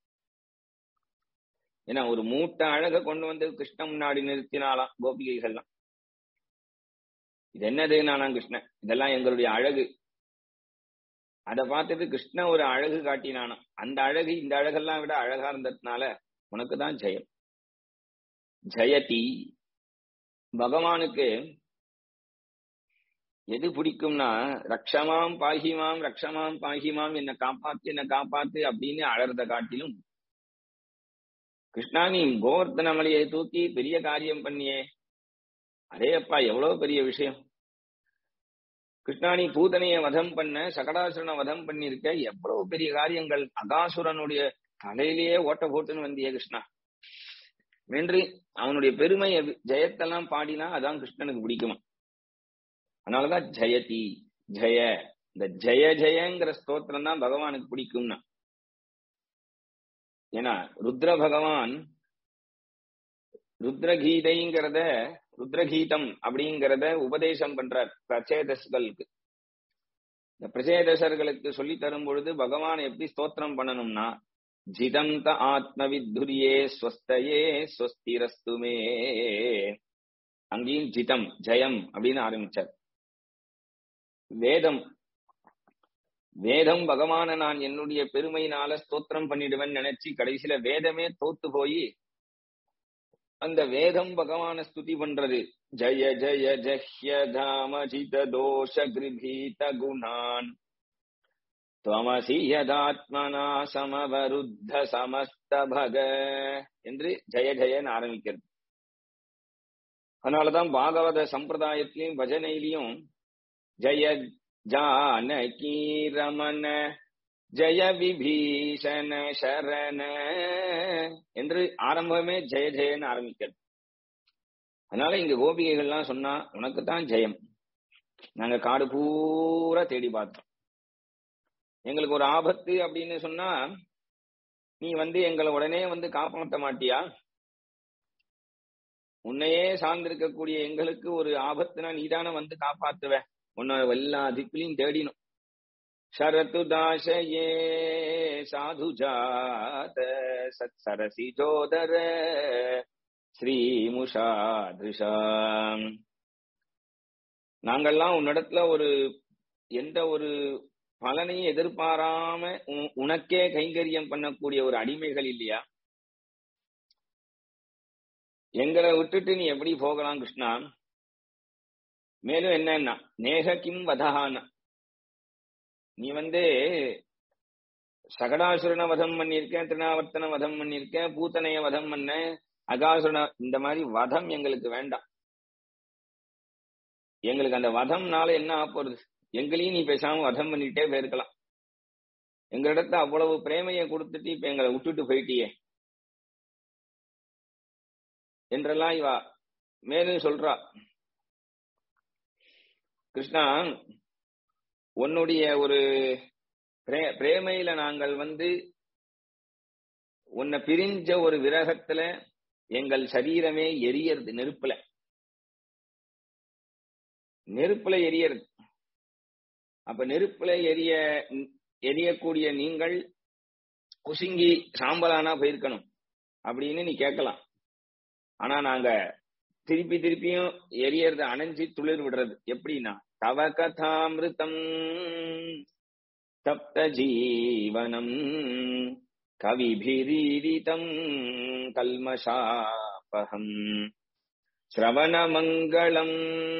ஏன்னா ஒரு மூட்டை அழக கொண்டு வந்து கிருஷ்ண முன்னாடி நிறுத்தினாலாம் கோபிகைகள்லாம் இது என்னது நானாம் கிருஷ்ணன் இதெல்லாம் எங்களுடைய அழகு அதை பார்த்துட்டு கிருஷ்ண ஒரு அழகு காட்டினானாம் அந்த அழகு இந்த அழகெல்லாம் விட அழகா இருந்ததுனால உனக்கு தான் ஜெயம் ஜெயதி பகவானுக்கு எது பிடிக்கும்னா ரக்ஷமாம் பாகிமாம் ரக்ஷமாம் பாகிமாம் என்ன காப்பாத்து என்ன காப்பாத்து அப்படின்னு அழறத காட்டிலும் கிருஷ்ணா நீ கோவர்த்தன மலையை தூக்கி பெரிய காரியம் பண்ணியே அரே அப்பா எவ்வளவு பெரிய விஷயம் கிருஷ்ணா நீ பூதனைய வதம் பண்ண சகடாசுரனை வதம் பண்ணிருக்க எவ்வளவு பெரிய காரியங்கள் அகாசுரனுடைய தலையிலேயே ஓட்ட போட்டுன்னு வந்தியே கிருஷ்ணா என்று அவனுடைய பெருமை ஜெயத்தெல்லாம் பாடினா அதான் கிருஷ்ணனுக்கு பிடிக்குமா அதனாலதான் ஜெயதி ஜெய இந்த ஜெய ஜெயங்கிற ஸ்தோத்திரம் தான் பகவானுக்கு பிடிக்கும்னா ஏன்னா ருத்ர பகவான் ருத்ரகீதைங்கிறத ருத்ரகீதம் அப்படிங்கிறத உபதேசம் பண்றார் பிரச்சேதஸ்களுக்கு இந்த பிரச்சேதசர்களுக்கு சொல்லி தரும் பொழுது பகவான் எப்படி ஸ்தோத்திரம் பண்ணணும்னா ஜிதந்த ஆத்ம வித்துரியே ஸ்வஸ்தயே ஸ்வஸ்திரஸ்துமே அங்கேயும் ஜிதம் ஜெயம் அப்படின்னு ஆரம்பிச்சார் வேதம் வேதம் பகவான நான் என்னுடைய பெருமையினால ஸ்தோத்திரம் பண்ணிடுவேன் நினைச்சு கடைசியில வேதமே தோத்து போய் அந்த வேதம் பகவான ஸ்துதி பண்றது ஜய ஜய ஜஹ்ய தாமஜித தோஷ கிருபீத குணான் துவமசி யதாத்மனா சமவருத்த சமஸ்த பக என்று ஜெய ஜெயன்னு ஆரம்பிக்கிறது அதனாலதான் பாகவத சம்பிரதாயத்திலையும் பஜனையிலையும் ஜெய ஜானகி ரமண ஜெய விபீஷண சரண என்று ஆரம்பமே ஜெய ஜெயன்னு ஆரம்பிக்கிறது அதனால இங்க கோபிகைகள்லாம் சொன்னா உனக்கு தான் ஜெயம் நாங்க காடு பூரா தேடி பார்த்தோம் எங்களுக்கு ஒரு ஆபத்து அப்படின்னு சொன்னா நீ வந்து எங்களை உடனே வந்து காப்பாற்ற மாட்டியா உன்னையே சார்ந்திருக்கக்கூடிய எங்களுக்கு ஒரு ஆபத்துனா நீதானே வந்து காப்பாத்துவ உன்னை எல்லா திக்குலையும் தேடினோம் ஷரத்து தாசயே சாது ஜாத சத் சரசி ஜோதர ஸ்ரீமுஷாதிருஷாம் நாங்கள்லாம் உன்னிடத்துல ஒரு எந்த ஒரு பலனையும் எதிர்பாராம உனக்கே கைங்கரியம் பண்ணக்கூடிய ஒரு அடிமைகள் இல்லையா எங்களை விட்டுட்டு நீ எப்படி போகலாம் கிருஷ்ணா மேலும் என்னன்னா நேக கிம் வதஹான நீ வந்து சகடாசுரனை வதம் பண்ணிருக்க திருநாவர்த்தன வதம் பண்ணிருக்க பூத்தனைய வதம் பண்ண அகாசுரன இந்த மாதிரி வதம் எங்களுக்கு வேண்டாம் எங்களுக்கு அந்த வதம்னால என்ன ஆப்போறது எங்களையும் நீ பேசாம வதம் பண்ணிட்டே போயிருக்கலாம் எங்களிடத்த அவ்வளவு பிரேமையை கொடுத்துட்டு இப்ப எங்களை விட்டுட்டு போயிட்டியே என்றெல்லாம் இவா மேலும் சொல்றா கிருஷ்ணா உன்னுடைய ஒரு பிரேமையில நாங்கள் வந்து உன்னை பிரிஞ்ச ஒரு விரகத்துல எங்கள் சரீரமே எரியறது நெருப்புல நெருப்புல எரியறது அப்ப நெருப்புல எரிய எரியக்கூடிய நீங்கள் குசுங்கி சாம்பலானா போயிருக்கணும் அப்படின்னு நீ கேட்கலாம் ஆனா நாங்க திருப்பி திருப்பியும் எரியறத அணைஞ்சு துளிர் விடுறது எப்படின்னா தவ கதாமிருதம் தப்த ஜீவனம் கவிபிரீரிதம் கல்மஷாபகம் ஸ்ரவணமங்களம்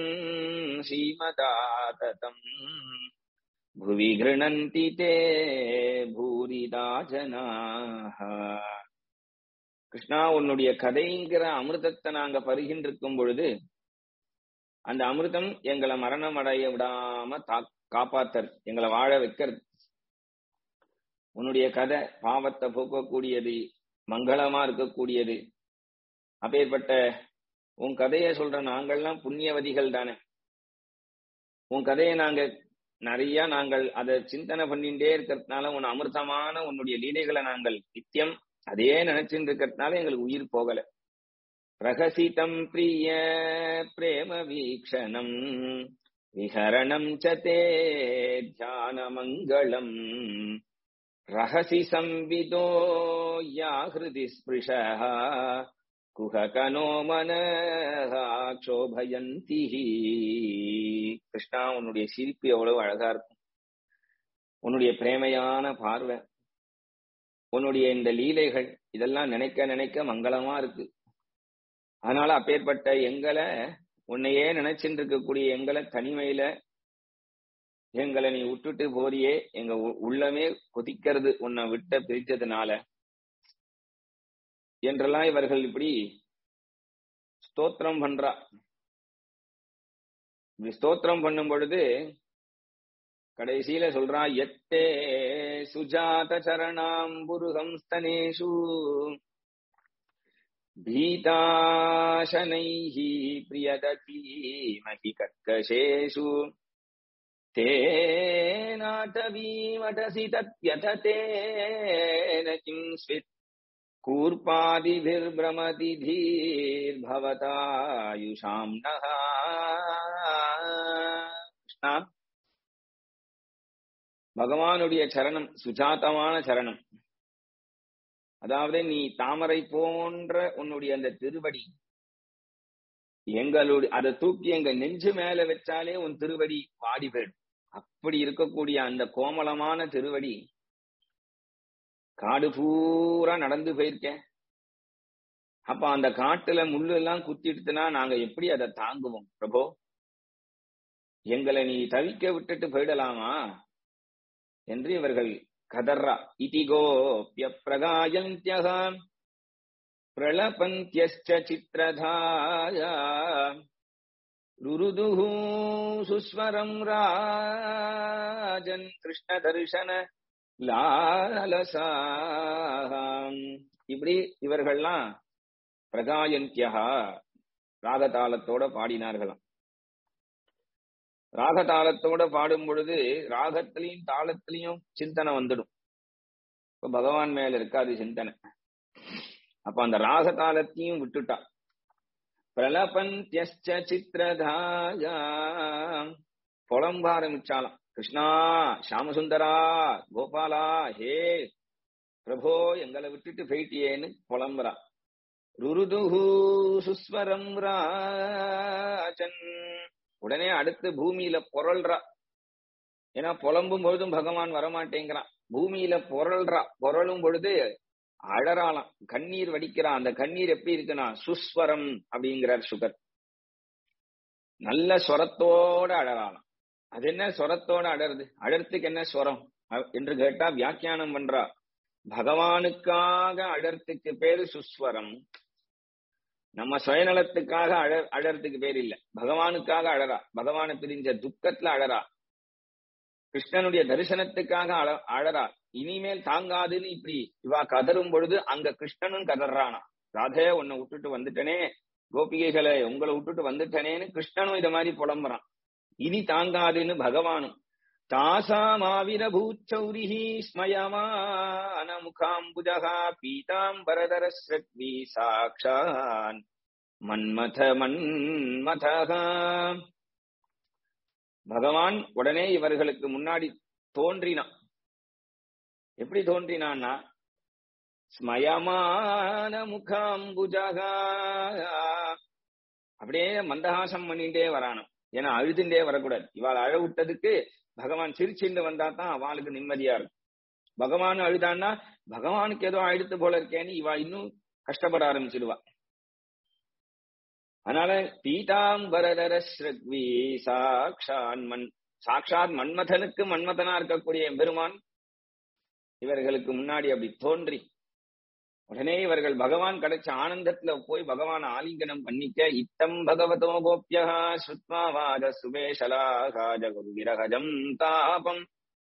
ஸ்ரீமதாததம் புவி கிருணந்தி தே பூரிதா ஜனாஹ கிருஷ்ணா உன்னுடைய கதைங்கிற அமிர்தத்தை நாங்க பருகின்றிருக்கும் பொழுது அந்த அமிர்தம் எங்களை மரணம் அடைய விடாம காப்பாத்தர் எங்களை வாழ வைக்கிறது உன்னுடைய கதை பாவத்தை போக்கக்கூடியது மங்களமா இருக்கக்கூடியது அப்பேற்பட்ட உன் கதையை சொல்ற நாங்கள்லாம் புண்ணியவதிகள் தானே உன் கதையை நாங்க நிறைய நாங்கள் அதை சிந்தனை பண்ணிட்டே இருக்கிறதுனால உன் அமிர்தமான உன்னுடைய லீலைகளை நாங்கள் நித்தியம் அதே நினைச்சுட்டு இருக்கிறதுனால எங்களுக்கு உயிர் போகல பிரகசிதம் பிரிய பிரேம வீக்ஷணம் விஹரணம் சதே தியான மங்களம் ரகசி சம்விதோ யா ஹிருதி ஸ்பிருஷ குஹகனோ மனோபயந்தி கிருஷ்ணா உன்னுடைய சிரிப்பு எவ்வளவு அழகா இருக்கும் உன்னுடைய பிரேமையான பார்வை உன்னுடைய இந்த லீலைகள் இதெல்லாம் நினைக்க நினைக்க மங்களமா இருக்கு அதனால அப்பேற்பட்ட எங்களை உன்னையே நினைச்சுட்டு இருக்கக்கூடிய எங்களை தனிமையில எங்களை நீ விட்டுட்டு போறியே எங்க உள்ளமே கொதிக்கிறது உன்னை விட்ட பிரிச்சதுனால என்றெல்லாம் இவர்கள் இப்படி ஸ்தோத்திரம் பண்றா இப்படி ஸ்தோத்திரம் பண்ணும் பொழுது கடைசியில சொல்றா எத்தே சுஜாத சரணாம் புருகம் ஸ்தனேஷு भीताशनैः प्रियदतीमहि कर्कशेषु तेनाटवीमटसि तत्यथतेन किं स्वित् கூர்பாதிபிர்பிரமதி தீர்பவதாயுஷாம் நகா கிருஷ்ணா பகவானுடைய சரணம் சுஜாதமான சரணம் அதாவது நீ தாமரை போன்ற உன்னுடைய அந்த திருவடி எங்களுடைய அதை தூக்கி எங்க நெஞ்சு மேல வச்சாலே உன் திருவடி வாடி போயிடும் அப்படி இருக்கக்கூடிய அந்த கோமலமான திருவடி காடு பூரா நடந்து போயிருக்கேன் அப்ப அந்த காட்டுல முள்ளு எல்லாம் குத்திடுத்துனா நாங்க எப்படி அதை தாங்குவோம் பிரபோ எங்களை நீ தவிக்க விட்டுட்டு போயிடலாமா என்று இவர்கள் கதர்ரா இதிகோப்ய பிரகாயந்தியகாம் प्रलपन्त्यश्च चित्रधाया रुरुदुः सुस्वरम् राजन् कृष्णदर्शन லாலசாம் இப்படி இவர்கள்லாம் பிரகாயந்தியா ராகதாளத்தோட பாடினார்களாம் ராகதாளத்தோட பாடும் பொழுது ராகத்திலையும் தாளத்திலையும் சிந்தனை வந்துடும் இப்ப பகவான் மேல இருக்காது சிந்தனை அப்ப அந்த ராகதாளத்தையும் விட்டுட்டா பிரலபந்தியச்ச சித்திரதாயா புலம்ப ஆரம்பிச்சாலாம் கிருஷ்ணா ஷாமசுந்தரா கோபாலா ஹே பிரபோ எங்களை விட்டுட்டு போயிட்டியேன்னு புலம்புறா ருருதுஹு சுஸ்வரம் ராஜன் உடனே அடுத்து பூமியில பொருள்றா ஏன்னா புலம்பும் பொழுதும் பகவான் வரமாட்டேங்கிறான் பூமியில பொருள்றா பொருளும் பொழுது அழறாளாம் கண்ணீர் வடிக்கிறான் அந்த கண்ணீர் எப்படி இருக்குன்னா சுஸ்வரம் அப்படிங்கிறார் சுகர் நல்ல ஸ்வரத்தோட அழறாளாம் அது என்ன ஸ்வரத்தோட அழறது அழறதுக்கு என்ன ஸ்வரம் என்று கேட்டா வியாக்கியானம் பண்றா பகவானுக்காக அழறதுக்கு பேரு சுஸ்வரம் நம்ம சுயநலத்துக்காக அழ அழறதுக்கு பேர் இல்ல பகவானுக்காக அழறா பகவானை பிரிஞ்ச துக்கத்துல அழறா கிருஷ்ணனுடைய தரிசனத்துக்காக அழ அழறா இனிமேல் தாங்காதுன்னு இப்படி இவா கதரும் பொழுது அங்க கிருஷ்ணனும் கதறானா ராதே உன்னை விட்டுட்டு வந்துட்டனே கோபிகைகளை உங்களை விட்டுட்டு வந்துட்டனேன்னு கிருஷ்ணனும் இத மாதிரி புலம்புறான் இனி தாங்காதுன்னு பகவானும் தாசாமாவிர பூச்சௌரிஹி ஸ்மயமான முகாம்புஜகா பீதாம்பரதர ஸ்ரக்வி சாக்ஷான் மன்மத மன்மதகா பகவான் உடனே இவர்களுக்கு முன்னாடி தோன்றினான் எப்படி தோன்றினான்னா ஸ்மயமான முகாம்புஜகா அப்படியே மந்தஹாசம் பண்ணிட்டே வரானும் ஏன்னா அழுதுண்டே வரக்கூடாது இவாள் அழ விட்டதுக்கு பகவான் சிரிச்சுண்டு வந்தா தான் அவளுக்கு நிம்மதியா இருக்கும் பகவான் அழுதான்னா பகவானுக்கு ஏதோ அழுத்து போல இருக்கேன்னு இவா இன்னும் கஷ்டப்பட ஆரம்பிச்சிடுவா அதனால பீதாம்பரதர ஸ்ரக்வி சாக்ஷான் மண் சாக்ஷாத் மன்மதனுக்கு மன்மதனா இருக்கக்கூடிய பெருமான் இவர்களுக்கு முன்னாடி அப்படி தோன்றி உடனே இவர்கள் பகவான் கிடைச்ச ஆனந்தத்துல போய் பகவான் ஆலிங்கனம் பண்ணிக்க இத்தம் பகவதோ கோபியா ஸ்ருத்மா வாத சுபேஷலாகாஜ குரு விரகஜம் தாபம்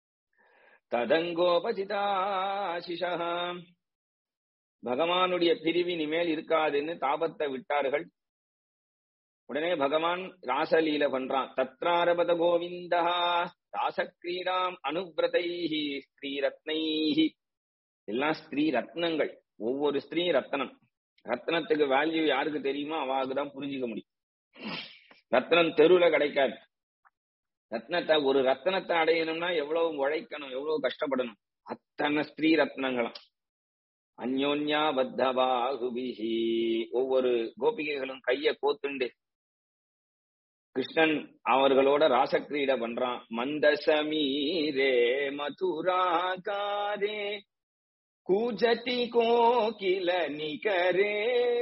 ததங்கோபசிதாசிஷா பகவானுடைய பிரிவி இனிமேல் இருக்காதுன்னு தாபத்தை விட்டார்கள் உடனே பகவான் ராசலீல பண்றான் தத்ராரபத கோவிந்தா ராசக்கிரீடாம் அனுவிரதைஹி ஸ்ரீ ரத்னைஹி எல்லாம் ஸ்திரீ ரத்னங்கள் ஒவ்வொரு ஸ்திரீ ரத்னம் ரத்னத்துக்கு வேல்யூ யாருக்கு தெரியுமோ அவாக்கு தான் புரிஞ்சுக்க முடியும் ரத்னம் தெருவுல கிடைக்காது ரத்னத்தை ஒரு ரத்னத்தை அடையணும்னா எவ்வளவு உழைக்கணும் எவ்வளவு கஷ்டப்படணும் அத்தனை ஸ்திரீ ரத்னங்களாம் அந்யோன்யா பத்த பாகுபிஹி ஒவ்வொரு கோபிகைகளும் கைய கோத்துண்டு கிருஷ்ணன் அவர்களோட ராசக்கிரீட பண்றான் மந்தசமீரே மதுராகாரே கூஜதி கோகில நிகரே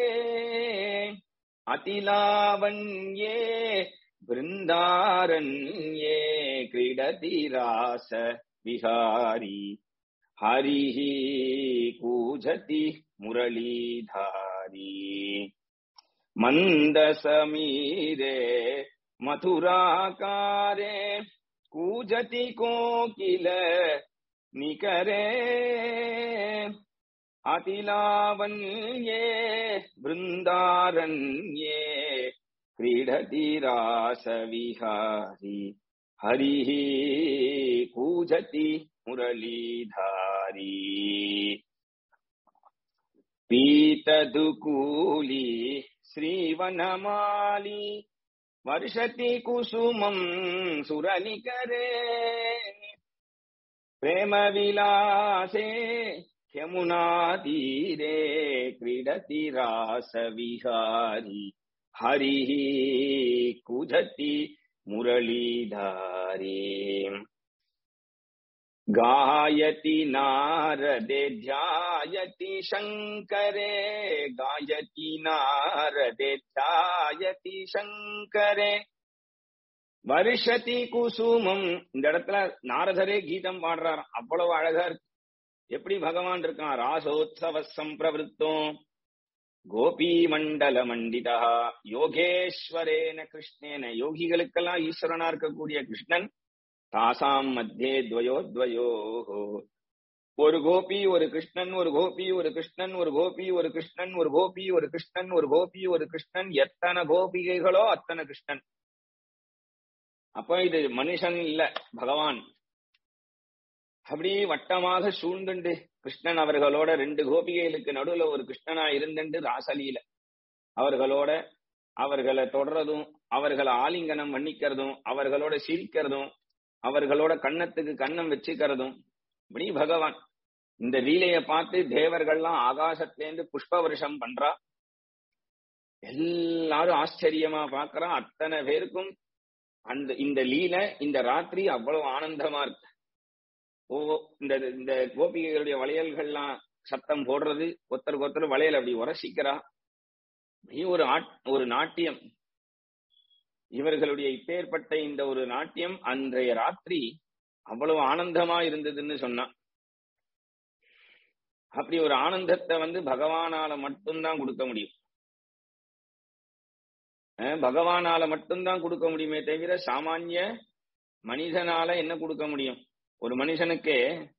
அதிலாவண்யே பிருந்தாரண்யே கிரீடதி ராச விஹாரி ஹரிஹி கூஜதி முரளீதாரி மந்தசமீரே மதுராகாரே கூஜதி கோகில நிகரே அதிலாவண்யே பிருந்தாரண்யே क्रीडति रासविहारी हरिः कूजति मुरलीधारी पीतदुकूली श्रीवनमाली वर्षति कुसुमम् सुरनिकरे प्रेमविलासे यमुनातीरे क्रीडति रासविहारी हरिः कुजति मुरलीधारे गायति नारदे ध्यायति शङ्करे गायति नारदे ध्यायति शङ्करे வருஷதி குசுமம் இந்த இடத்துல நாரதரே கீதம் பாடுறாராம் அவ்வளவு அழகா இருக்கு எப்படி பகவான் இருக்கான் ராசோத்சவ சம்பிரவருத்தம் கோபி மண்டல மண்டிதா யோகேஸ்வரேன கிருஷ்ணேன யோகிகளுக்கெல்லாம் ஈஸ்வரனா இருக்கக்கூடிய கிருஷ்ணன் தாசாம் மத்தியே துவயோ துவயோ ஒரு கோபி ஒரு கிருஷ்ணன் ஒரு கோபி ஒரு கிருஷ்ணன் ஒரு கோபி ஒரு கிருஷ்ணன் ஒரு கோபி ஒரு கிருஷ்ணன் ஒரு கோபி ஒரு கிருஷ்ணன் எத்தனை கோபிகைகளோ அத்தனை கிருஷ்ணன் அப்ப இது மனுஷன் இல்ல பகவான் அப்படி வட்டமாக சூழ்ந்துண்டு கிருஷ்ணன் அவர்களோட ரெண்டு கோபிகைகளுக்கு நடுவுல ஒரு கிருஷ்ணனா இருந்துண்டு ராசலியில அவர்களோட அவர்களை தொடர்றதும் அவர்களை ஆலிங்கனம் பண்ணிக்கிறதும் அவர்களோட சிரிக்கிறதும் அவர்களோட கண்ணத்துக்கு கண்ணம் வச்சுக்கிறதும் இப்படி பகவான் இந்த லீலைய பார்த்து தேவர்கள்லாம் ஆகாசத்திலேருந்து புஷ்ப வருஷம் பண்றா எல்லாரும் ஆச்சரியமா பாக்குறான் அத்தனை பேருக்கும் அந்த இந்த லீல இந்த ராத்திரி அவ்வளவு ஆனந்தமா இருக்கு ஓ இந்த இந்த கோபிகைகளுடைய வளையல்கள்லாம் சத்தம் போடுறது ஒருத்தருக்கு ஒருத்தர் வளையல் அப்படி உரசிக்கிறா நீ ஒரு ஒரு நாட்டியம் இவர்களுடைய இப்பேற்பட்ட இந்த ஒரு நாட்டியம் அன்றைய ராத்திரி அவ்வளவு ஆனந்தமா இருந்ததுன்னு சொன்னான் அப்படி ஒரு ஆனந்தத்தை வந்து பகவானால மட்டும்தான் கொடுக்க முடியும் பகவானால மட்டும்தான் கொடுக்க முடியுமே தவிர சாமானிய மனிதனால என்ன கொடுக்க முடியும் ஒரு மனுஷனுக்கு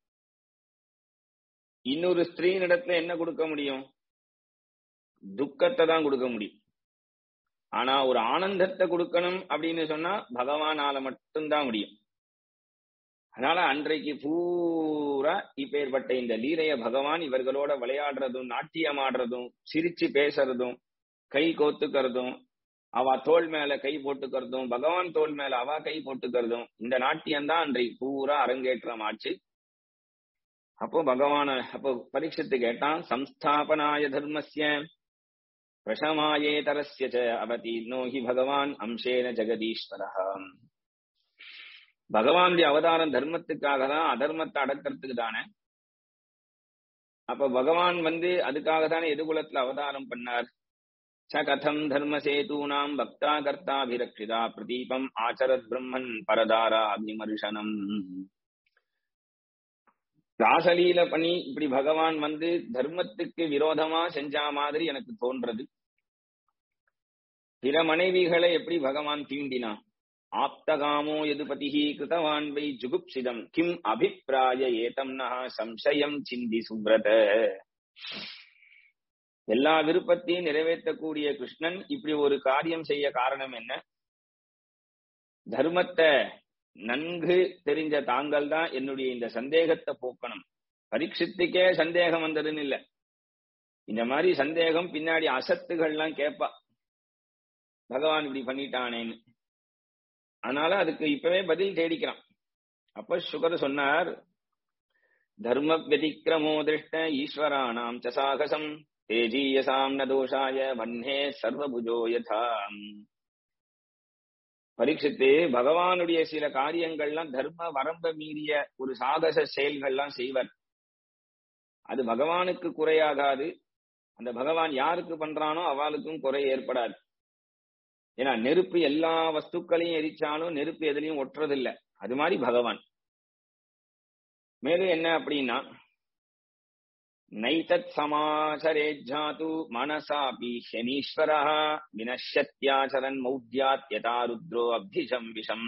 இன்னொரு ஸ்திரீனிடத்துல என்ன கொடுக்க முடியும் துக்கத்தை தான் கொடுக்க முடியும் ஆனா ஒரு ஆனந்தத்தை கொடுக்கணும் அப்படின்னு சொன்னா பகவானால மட்டும்தான் முடியும் அதனால அன்றைக்கு பூரா இப்பேற்பட்ட இந்த லீலைய பகவான் இவர்களோட விளையாடுறதும் நாட்டியம் ஆடுறதும் சிரிச்சு பேசுறதும் கை கோத்துக்கிறதும் அவ தோல் மேல கை போட்டுக்கிறதும் பகவான் தோல் மேல அவ கை போட்டுக்கிறதும் இந்த நாட்டியம் தான் அன்றைக்கு பூரா அரங்கேற்றம் ஆச்சு அப்போ பகவான அப்போ பரீட்சத்து கேட்டான் சம்ஸ்தாபனாய தர்மஸ்ய பிரசமாயேதரஸ்ய ச அவதீர்ணோ ஹி பகவான் அம்சேன ஜெகதீஸ்வரஹா பகவானுடைய அவதாரம் தர்மத்துக்காக தான் அதர்மத்தை அடக்கிறதுக்கு தானே அப்ப பகவான் வந்து அதுக்காக தானே எதுகுலத்துல அவதாரம் பண்ணார் ச கதம் தர்மசேதூனாம் பக்தா கர்த்தாபிரக்ஷிதா பிரதீபம் ஆச்சரத் பிரம்மன் பரதாரா அபிமர்ஷனம் ராசலீல பண்ணி இப்படி பகவான் வந்து தர்மத்துக்கு விரோதமா செஞ்சா மாதிரி எனக்கு தோன்றது பிற மனைவிகளை எப்படி பகவான் தீண்டினான் ஆப்தகாமோ எதுபதிஹி கிருதவான் வை ஜுகுப்சிதம் கிம் அபிப்பிராய ஏதம் நகா சம்சயம் சிந்தி சுப்ரத எல்லா விருப்பத்தையும் நிறைவேற்றக்கூடிய கிருஷ்ணன் இப்படி ஒரு காரியம் செய்ய காரணம் என்ன தர்மத்தை நன்கு தெரிஞ்ச தாங்கள் தான் என்னுடைய இந்த சந்தேகத்தை போக்கணும் பரீட்சித்துக்கே சந்தேகம் வந்ததுன்னு இல்ல இந்த மாதிரி சந்தேகம் பின்னாடி அசத்துகள்லாம் கேட்பா பகவான் இப்படி பண்ணிட்டானேன்னு அதனால அதுக்கு இப்பவே பதில் தேடிக்கிறான் அப்ப சுகர் சொன்னார் தர்ம வதிக்கிரமோ திருஷ்ட ஈஸ்வராணாம் ச சாகசம் தேஜீயசாம் ந தோஷாய வன்னே சர்வபுஜோ யதாம் பரீட்சித்து பகவானுடைய சில காரியங்கள்லாம் தர்ம வரம்ப மீறிய ஒரு சாகச செயல்கள்லாம் செய்வர் அது பகவானுக்கு குறையாகாது அந்த பகவான் யாருக்கு பண்றானோ அவளுக்கும் குறை ஏற்படாது ஏன்னா நெருப்பு எல்லா வஸ்துக்களையும் எரிச்சாலும் நெருப்பு எதுலையும் ஒட்டுறதில்லை அது மாதிரி பகவான் மேலும் என்ன அப்படின்னா நைதத் சமாச்சரே ஜாது மனசாபி சனீஸ்வர வினஷ்யத்யாச்சரன் மௌத்யாத் யதா ருத்ரோ அப்திஷம் விஷம்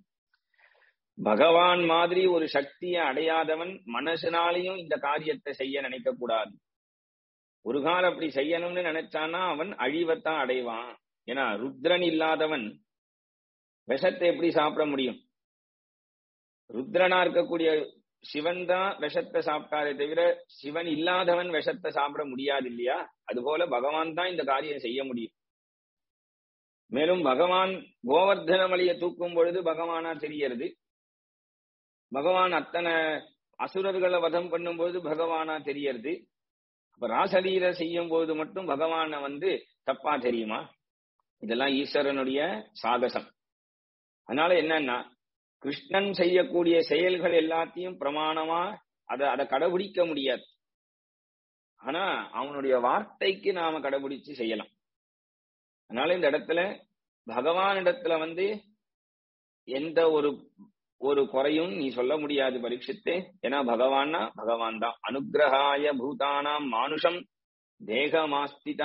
பகவான் மாதிரி ஒரு சக்தியை அடையாதவன் மனசுனாலையும் இந்த காரியத்தை செய்ய நினைக்க கூடாது ஒரு காலம் அப்படி செய்யணும்னு நினைச்சானா அவன் அழிவத்தான் அடைவான் ஏன்னா ருத்ரன் இல்லாதவன் விஷத்தை எப்படி சாப்பிட முடியும் ருத்ரனா இருக்கக்கூடிய சிவன் தான் விஷத்தை சாப்பிட்டாரே தவிர சிவன் இல்லாதவன் விஷத்தை சாப்பிட முடியாது இல்லையா அதுபோல பகவான் தான் இந்த காரியம் செய்ய முடியும் மேலும் பகவான் கோவர்தன மலையை தூக்கும் பொழுது பகவானா தெரியறது பகவான் அத்தனை அசுரர்களை வதம் பண்ணும்போது பகவானா தெரியறது அப்ப ராசலீல செய்யும் போது மட்டும் பகவான வந்து தப்பா தெரியுமா இதெல்லாம் ஈஸ்வரனுடைய சாகசம் அதனால என்னன்னா கிருஷ்ணன் செய்யக்கூடிய செயல்கள் எல்லாத்தையும் பிரமாணமா அதை அதை கடைபிடிக்க முடியாது ஆனா அவனுடைய வார்த்தைக்கு நாம கடைபிடிச்சு செய்யலாம் அதனால இந்த இடத்துல பகவான் இடத்துல வந்து எந்த ஒரு ஒரு குறையும் நீ சொல்ல முடியாது பரீட்சித்து ஏன்னா பகவான்னா பகவான் தான் அனுகிரகாய பூதானாம் மானுஷம் தேகமாஸ்திதா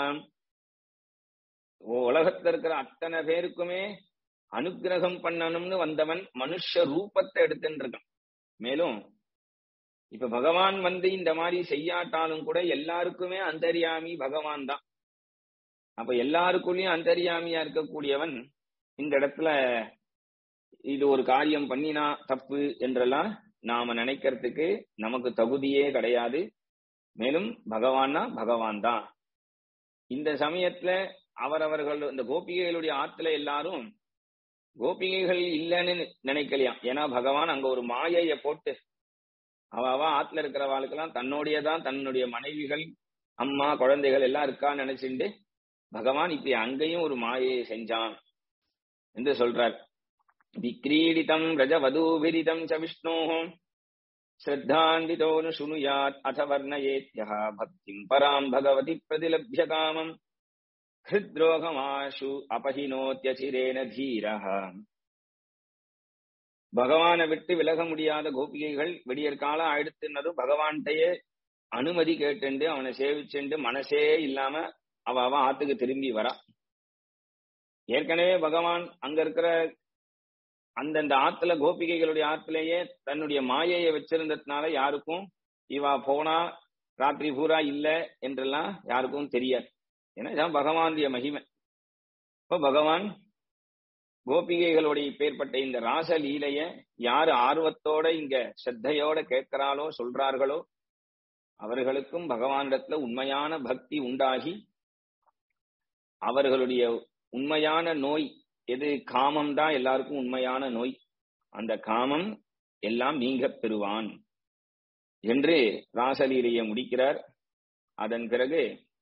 உலகத்துல இருக்கிற அத்தனை பேருக்குமே அனுகிரகம் பண்ணணும்னு வந்தவன் மனுஷ ரூபத்தை எடுத்துட்டு இருக்கான் மேலும் இப்ப பகவான் வந்து இந்த மாதிரி செய்யாட்டாலும் கூட எல்லாருக்குமே அந்தரியாமி பகவான் தான் அப்ப எல்லாருக்குள்ளயும் அந்தரியாமியா இருக்கக்கூடியவன் இந்த இடத்துல இது ஒரு காரியம் பண்ணினா தப்பு என்றெல்லாம் நாம நினைக்கிறதுக்கு நமக்கு தகுதியே கிடையாது மேலும் பகவான்னா பகவான் தான் இந்த சமயத்துல அவரவர்கள் இந்த கோபிகைகளுடைய ஆத்துல எல்லாரும் கோபிகைகள் இல்லைன்னு நினைக்கலையாம் ஏன்னா பகவான் அங்க ஒரு மாயைய போட்டு அவ ஆத்துல இருக்கிறவாளுக்கெல்லாம் தன்னுடையதான் தன்னுடைய மனைவிகள் அம்மா குழந்தைகள் எல்லாம் இருக்கான்னு நினைச்சுட்டு பகவான் இப்ப அங்கேயும் ஒரு மாயையை செஞ்சான் என்று சொல்றார் விக்ரீடிதம் ரஜவதூபிரிதம் ச விஷ்ணோ ஸ்ரத்தாண்டிதோனு சுனுயாத் அத வர்ணயேத்யா பக்திம் பராம் பகவதி பிரதிலப்ய காமம் ஹிருத்ரோகமாஷு அபஹினோத்தியசிரேன தீரஹ பகவானை விட்டு விலக முடியாத கோபிகைகள் விடியற் காலம் ஆயிடுத்துனதும் பகவான்கிட்டயே அனுமதி கேட்டுண்டு அவனை சேவிச்சுண்டு மனசே இல்லாம அவ அவன் ஆத்துக்கு திரும்பி வரா ஏற்கனவே பகவான் அங்க இருக்கிற அந்தந்த ஆத்துல கோபிகைகளுடைய ஆத்திலேயே தன்னுடைய மாயையை வச்சிருந்ததுனால யாருக்கும் இவா போனா ராத்திரி பூரா இல்ல என்றெல்லாம் யாருக்கும் தெரியாது ஏன்னா இதான் பகவானுடைய மகிமை இப்போ பகவான் கோபிகைகளுடைய பேர்பட்ட இந்த ராச லீலைய யாரு ஆர்வத்தோட இங்க ஸ்ரத்தையோட கேட்கிறாளோ சொல்றார்களோ அவர்களுக்கும் பகவானிடத்துல உண்மையான பக்தி உண்டாகி அவர்களுடைய உண்மையான நோய் எது காமம் தான் எல்லாருக்கும் உண்மையான நோய் அந்த காமம் எல்லாம் நீங்க பெறுவான் என்று ராசலீலையை முடிக்கிறார் அதன் பிறகு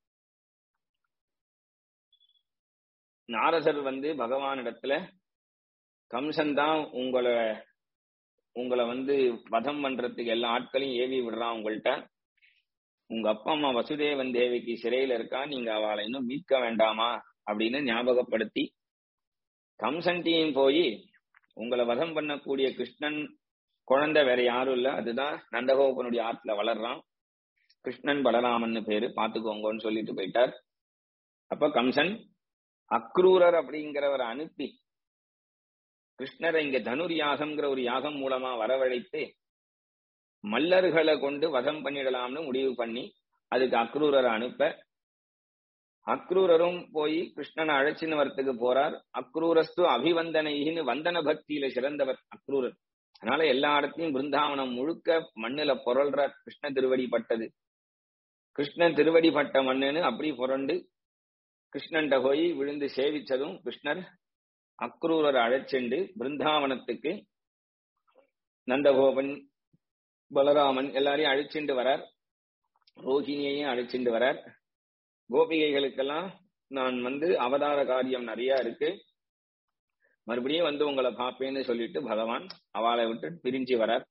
நாரசர் வந்து பகவானிடத்துல கம்சன் தான் உங்களை உங்களை வந்து வதம் பண்றதுக்கு எல்லா ஆட்களையும் ஏவி விடுறான் உங்கள்கிட்ட உங்க அப்பா அம்மா வசுதேவன் தேவிக்கு சிறையில இருக்கா நீங்க அவளை இன்னும் மீட்க வேண்டாமா அப்படின்னு ஞாபகப்படுத்தி கம்சன்டியும் போய் உங்களை வதம் பண்ணக்கூடிய கிருஷ்ணன் குழந்தை வேற யாரும் இல்ல அதுதான் நந்தகோபனுடைய ஆத்துல வளர்றான் கிருஷ்ணன் பலராமன் பேரு பாத்துக்கோங்கன்னு சொல்லிட்டு போயிட்டார் அப்ப கம்சன் அக்ரூரர் அப்படிங்கிறவரை அனுப்பி கிருஷ்ணரை இங்க தனுர் யாகம்ங்கிற ஒரு யாகம் மூலமா வரவழைத்து மல்லர்களை கொண்டு வதம் பண்ணிடலாம்னு முடிவு பண்ணி அதுக்கு அக்ரூரரை அனுப்ப அக்ரூரரும் போய் கிருஷ்ணனை அழைச்சின்னு வரத்துக்கு போறார் அக்ரூரஸ்து அபிவந்தனைன்னு வந்தன பக்தியில சிறந்தவர் அக்ரூரர் அதனால எல்லா இடத்தையும் பிருந்தாவனம் முழுக்க மண்ணுல புரள்ற கிருஷ்ண திருவடி பட்டது கிருஷ்ணன் திருவடி பட்ட மண்ணுன்னு அப்படி புரண்டு கிருஷ்ணன்ட போய் விழுந்து சேவிச்சதும் கிருஷ்ணர் அக்ரூரர் அழைச்செண்டு பிருந்தாவனத்துக்கு நந்தகோபன் பலராமன் எல்லாரையும் அழைச்சிண்டு வரார் ரோஹிணியையும் அழைச்சிண்டு வரார் கோபிகைகளுக்கெல்லாம் நான் வந்து அவதார காரியம் நிறைய இருக்கு மறுபடியும் வந்து உங்களை பார்ப்பேன்னு சொல்லிட்டு பகவான் அவளை விட்டு பிரிஞ்சு வரார்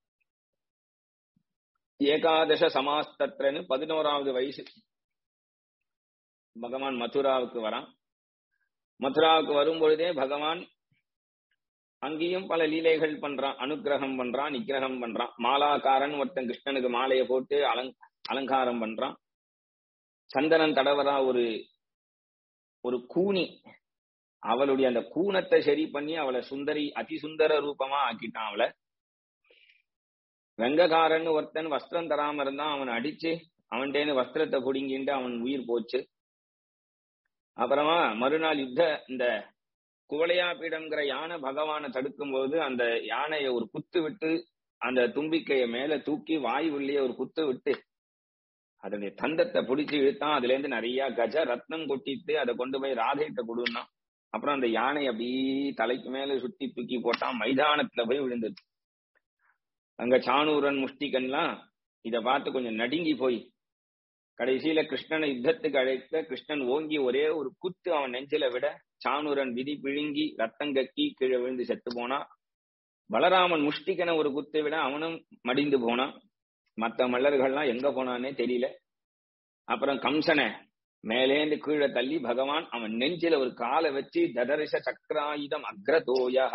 ஏகாதச சமாஸ்தத்ரன்னு பதினோராவது வயசு பகவான் மதுராவுக்கு வரான் மதுராவுக்கு வரும்பொழுதே பகவான் அங்கேயும் பல லீலைகள் பண்றான் அனுகிரகம் பண்றான் நிக்கிரகம் பண்றான் மாலாக்காரன் ஒருத்தன் கிருஷ்ணனுக்கு மாலையை போட்டு அலங் அலங்காரம் பண்றான் சந்தனன் தடவரா ஒரு ஒரு கூனி அவளுடைய அந்த கூனத்தை சரி பண்ணி அவளை சுந்தரி அதிசுந்தர ரூபமா ஆக்கிட்டான் அவளை வெங்ககாரன் ஒருத்தன் வஸ்திரம் தராம இருந்தான் அவன் அடிச்சு அவன்கிட்ட வஸ்திரத்தை புடுங்கிட்டு அவன் உயிர் போச்சு அப்புறமா மறுநாள் யுத்த இந்த குவளையா பீடம்ங்கிற யானை பகவானை தடுக்கும் போது அந்த யானையை ஒரு குத்து விட்டு அந்த தும்பிக்கைய மேல தூக்கி வாய் உள்ளே ஒரு குத்து விட்டு அதனுடைய தந்தத்தை பிடிச்சு இழுத்தான் அதுல இருந்து நிறைய கஜ ரத்னம் கொட்டிட்டு அதை கொண்டு போய் ராதைகிட்ட கொடுன்னா அப்புறம் அந்த யானை அப்படியே தலைக்கு மேல சுத்தி தூக்கி போட்டான் மைதானத்துல போய் விழுந்தது அங்க சாணூரன் முஷ்டிகன்லாம் இத பார்த்து கொஞ்சம் நடுங்கி போய் கடைசியில கிருஷ்ணனை யுத்தத்துக்கு அழைத்த கிருஷ்ணன் ஓங்கி ஒரே ஒரு குத்து அவன் நெஞ்சில விட சாணூரன் விதி பிழுங்கி ரத்தம் கக்கி கீழே விழுந்து செத்து போனா பலராமன் முஷ்டிகனை ஒரு குத்தை விட அவனும் மடிந்து போனான் மத்த மல்லர்கள்லாம் எங்க போனானே தெரியல அப்புறம் கம்சனை மேலேந்து கீழே தள்ளி பகவான் அவன் நெஞ்சில ஒரு காலை வச்சு ததரிச சக்கராயுதம் அக்ரதோயா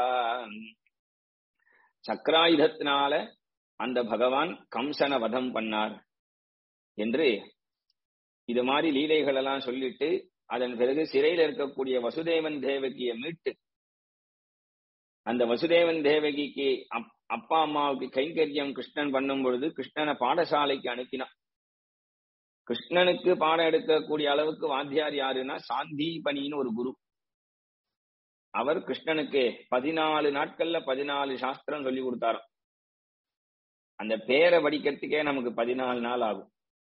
சக்கராயுதத்தினால அந்த பகவான் கம்சனை வதம் பண்ணார் என்று இது மாதிரி லீலைகள் எல்லாம் சொல்லிட்டு அதன் பிறகு சிறையில் இருக்கக்கூடிய வசுதேவன் தேவகியை மீட்டு அந்த வசுதேவன் தேவகிக்கு அப்பா அம்மாவுக்கு கைங்கரியம் கிருஷ்ணன் பண்ணும் பொழுது கிருஷ்ணனை பாடசாலைக்கு அனுப்பினான் கிருஷ்ணனுக்கு பாடம் எடுக்கக்கூடிய அளவுக்கு வாத்தியார் யாருன்னா சாந்தீபனின்னு ஒரு குரு அவர் கிருஷ்ணனுக்கு பதினாலு நாட்கள்ல பதினாலு சாஸ்திரம் சொல்லி கொடுத்தாராம் அந்த பேரை படிக்கிறதுக்கே நமக்கு பதினாலு நாள் ஆகும்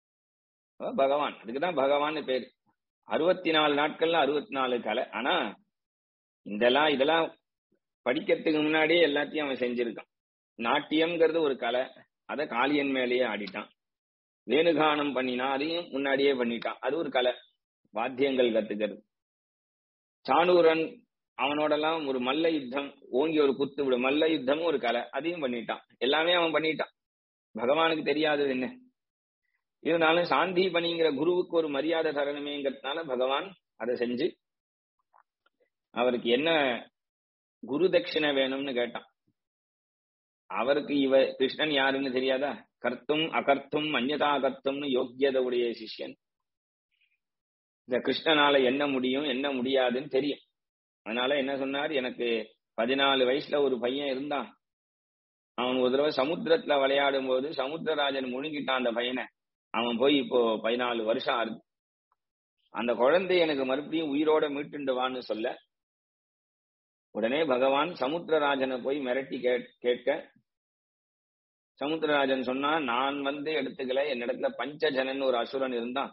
பகவான் அதுக்குதான் பகவான் பேர் அறுபத்தி நாலு நாட்கள்ல அறுபத்தி நாலு கலை ஆனா இதெல்லாம் இதெல்லாம் படிக்கிறதுக்கு முன்னாடியே எல்லாத்தையும் அவன் செஞ்சிருக்கான் நாட்டியம்ங்கிறது ஒரு கலை அதை காளியன் மேலேயே ஆடிட்டான் வேணுகானம் பண்ணினா அதையும் முன்னாடியே பண்ணிட்டான் அது ஒரு கலை வாத்தியங்கள் கத்துக்கிறது சாணூரன் அவனோடலாம் ஒரு மல்ல யுத்தம் ஓங்கி ஒரு குத்து விடு மல்ல யுத்தமும் ஒரு கலை அதையும் பண்ணிட்டான் எல்லாமே அவன் பண்ணிட்டான் பகவானுக்கு தெரியாதது என்ன இருந்தாலும் சாந்தி பணிங்கிற குருவுக்கு ஒரு மரியாதை தரணுமேங்கிறதுனால பகவான் அதை செஞ்சு அவருக்கு என்ன குரு தட்சிணை வேணும்னு கேட்டான் அவருக்கு இவ கிருஷ்ணன் யாருன்னு தெரியாதா கர்த்தும் அகர்த்தும் அந்நதா கர்த்தும்னு யோக்கியத உடைய சிஷ்யன் இந்த கிருஷ்ணனால என்ன முடியும் என்ன முடியாதுன்னு தெரியும் அதனால என்ன சொன்னார் எனக்கு பதினாலு வயசுல ஒரு பையன் இருந்தான் அவன் ஒரு தடவை சமுத்திரத்துல விளையாடும் போது சமுத்திரராஜன் முழுங்கிட்டான் அந்த பையனை அவன் போய் இப்போ பதினாலு வருஷம் ஆகுது அந்த குழந்தை எனக்கு மறுபடியும் உயிரோட மீட்டுண்டு வான்னு சொல்ல உடனே பகவான் சமுத்திரராஜனை போய் மிரட்டி கேட்க சமுத்திரராஜன் சொன்னா நான் வந்து எடுத்துக்கல என்னிடத்துல பஞ்சஜனன் ஒரு அசுரன் இருந்தான்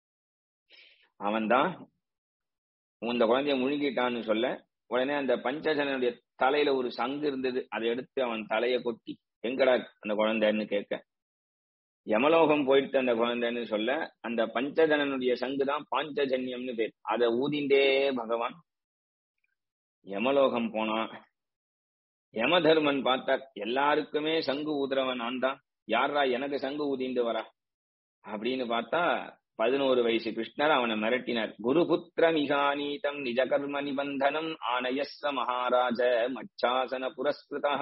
அவன் தான் இந்த குழந்தைய முழுங்கிட்டான்னு சொல்ல உடனே அந்த பஞ்சஜனனுடைய தலையில ஒரு சங்கு இருந்தது அதை எடுத்து அவன் தலைய கொட்டி எங்கடா அந்த குழந்தைன்னு கேட்க யமலோகம் போயிட்டு அந்த குழந்தைன்னு சொல்ல அந்த பஞ்சஜனனுடைய சங்கு தான் பாஞ்சஜன்யம்னு பேர் அதை ஊதிண்டே பகவான் யமலோகம் போனான் யமதர்மன் பார்த்தார் எல்லாருக்குமே சங்கு ஊதுறவன் நான் தான் யாரா எனக்கு சங்கு ஊதிண்டு வரா அப்படின்னு பார்த்தா பதினோரு வயசு கிருஷ்ணர் அவனை மிரட்டினார் குருபுத்திர மிகானீதம் நிஜகர்ம நிபந்தனம் ஆனயஸ்வ மகாராஜ மச்சாசன புரஸ்கிருதா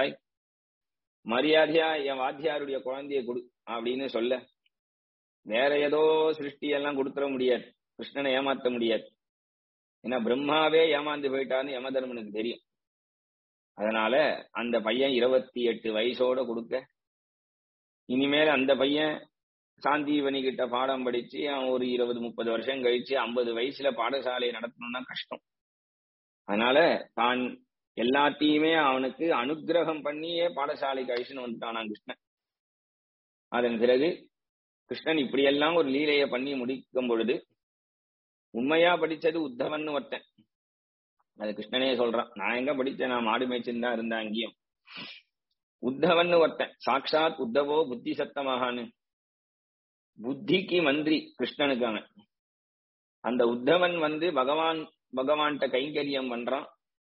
மரியாதையா என் வாத்தியாருடைய குழந்தைய கொடு அப்படின்னு சொல்ல வேற ஏதோ சிருஷ்டி எல்லாம் கொடுத்துட முடியாது கிருஷ்ணனை ஏமாத்த முடியாது ஏன்னா பிரம்மாவே ஏமாந்து போயிட்டான்னு யமதர்மனுக்கு தெரியும் அதனால அந்த பையன் இருபத்தி எட்டு வயசோட கொடுக்க இனிமேல் அந்த பையன் சாந்தீவனி கிட்ட பாடம் படிச்சு அவன் ஒரு இருபது முப்பது வருஷம் கழிச்சு ஐம்பது வயசுல பாடசாலையை நடத்தணும்னா கஷ்டம் அதனால தான் எல்லாத்தையுமே அவனுக்கு அனுகிரகம் பண்ணியே பாடசாலைக்கு அழிச்சுன்னு வந்துட்டானான் கிருஷ்ணன் அதன் பிறகு கிருஷ்ணன் இப்படியெல்லாம் ஒரு லீலையை பண்ணி முடிக்கும் பொழுது உண்மையா படிச்சது உத்தவன் ஒருத்தன் அது கிருஷ்ணனே சொல்றான் நான் எங்க படிச்சேன் நான் மாடு மேய்ச்சின்னு தான் இருந்தேன் அங்கேயும் உத்தவன் ஒருத்தன் சாட்சாத் உத்தவோ புத்தி சத்தமகான்னு புத்திக்கு மந்திரி கிருஷ்ணனுக்கு அவன் அந்த உத்தவன் வந்து பகவான் பகவான்கிட்ட கைங்கரியம் பண்றான்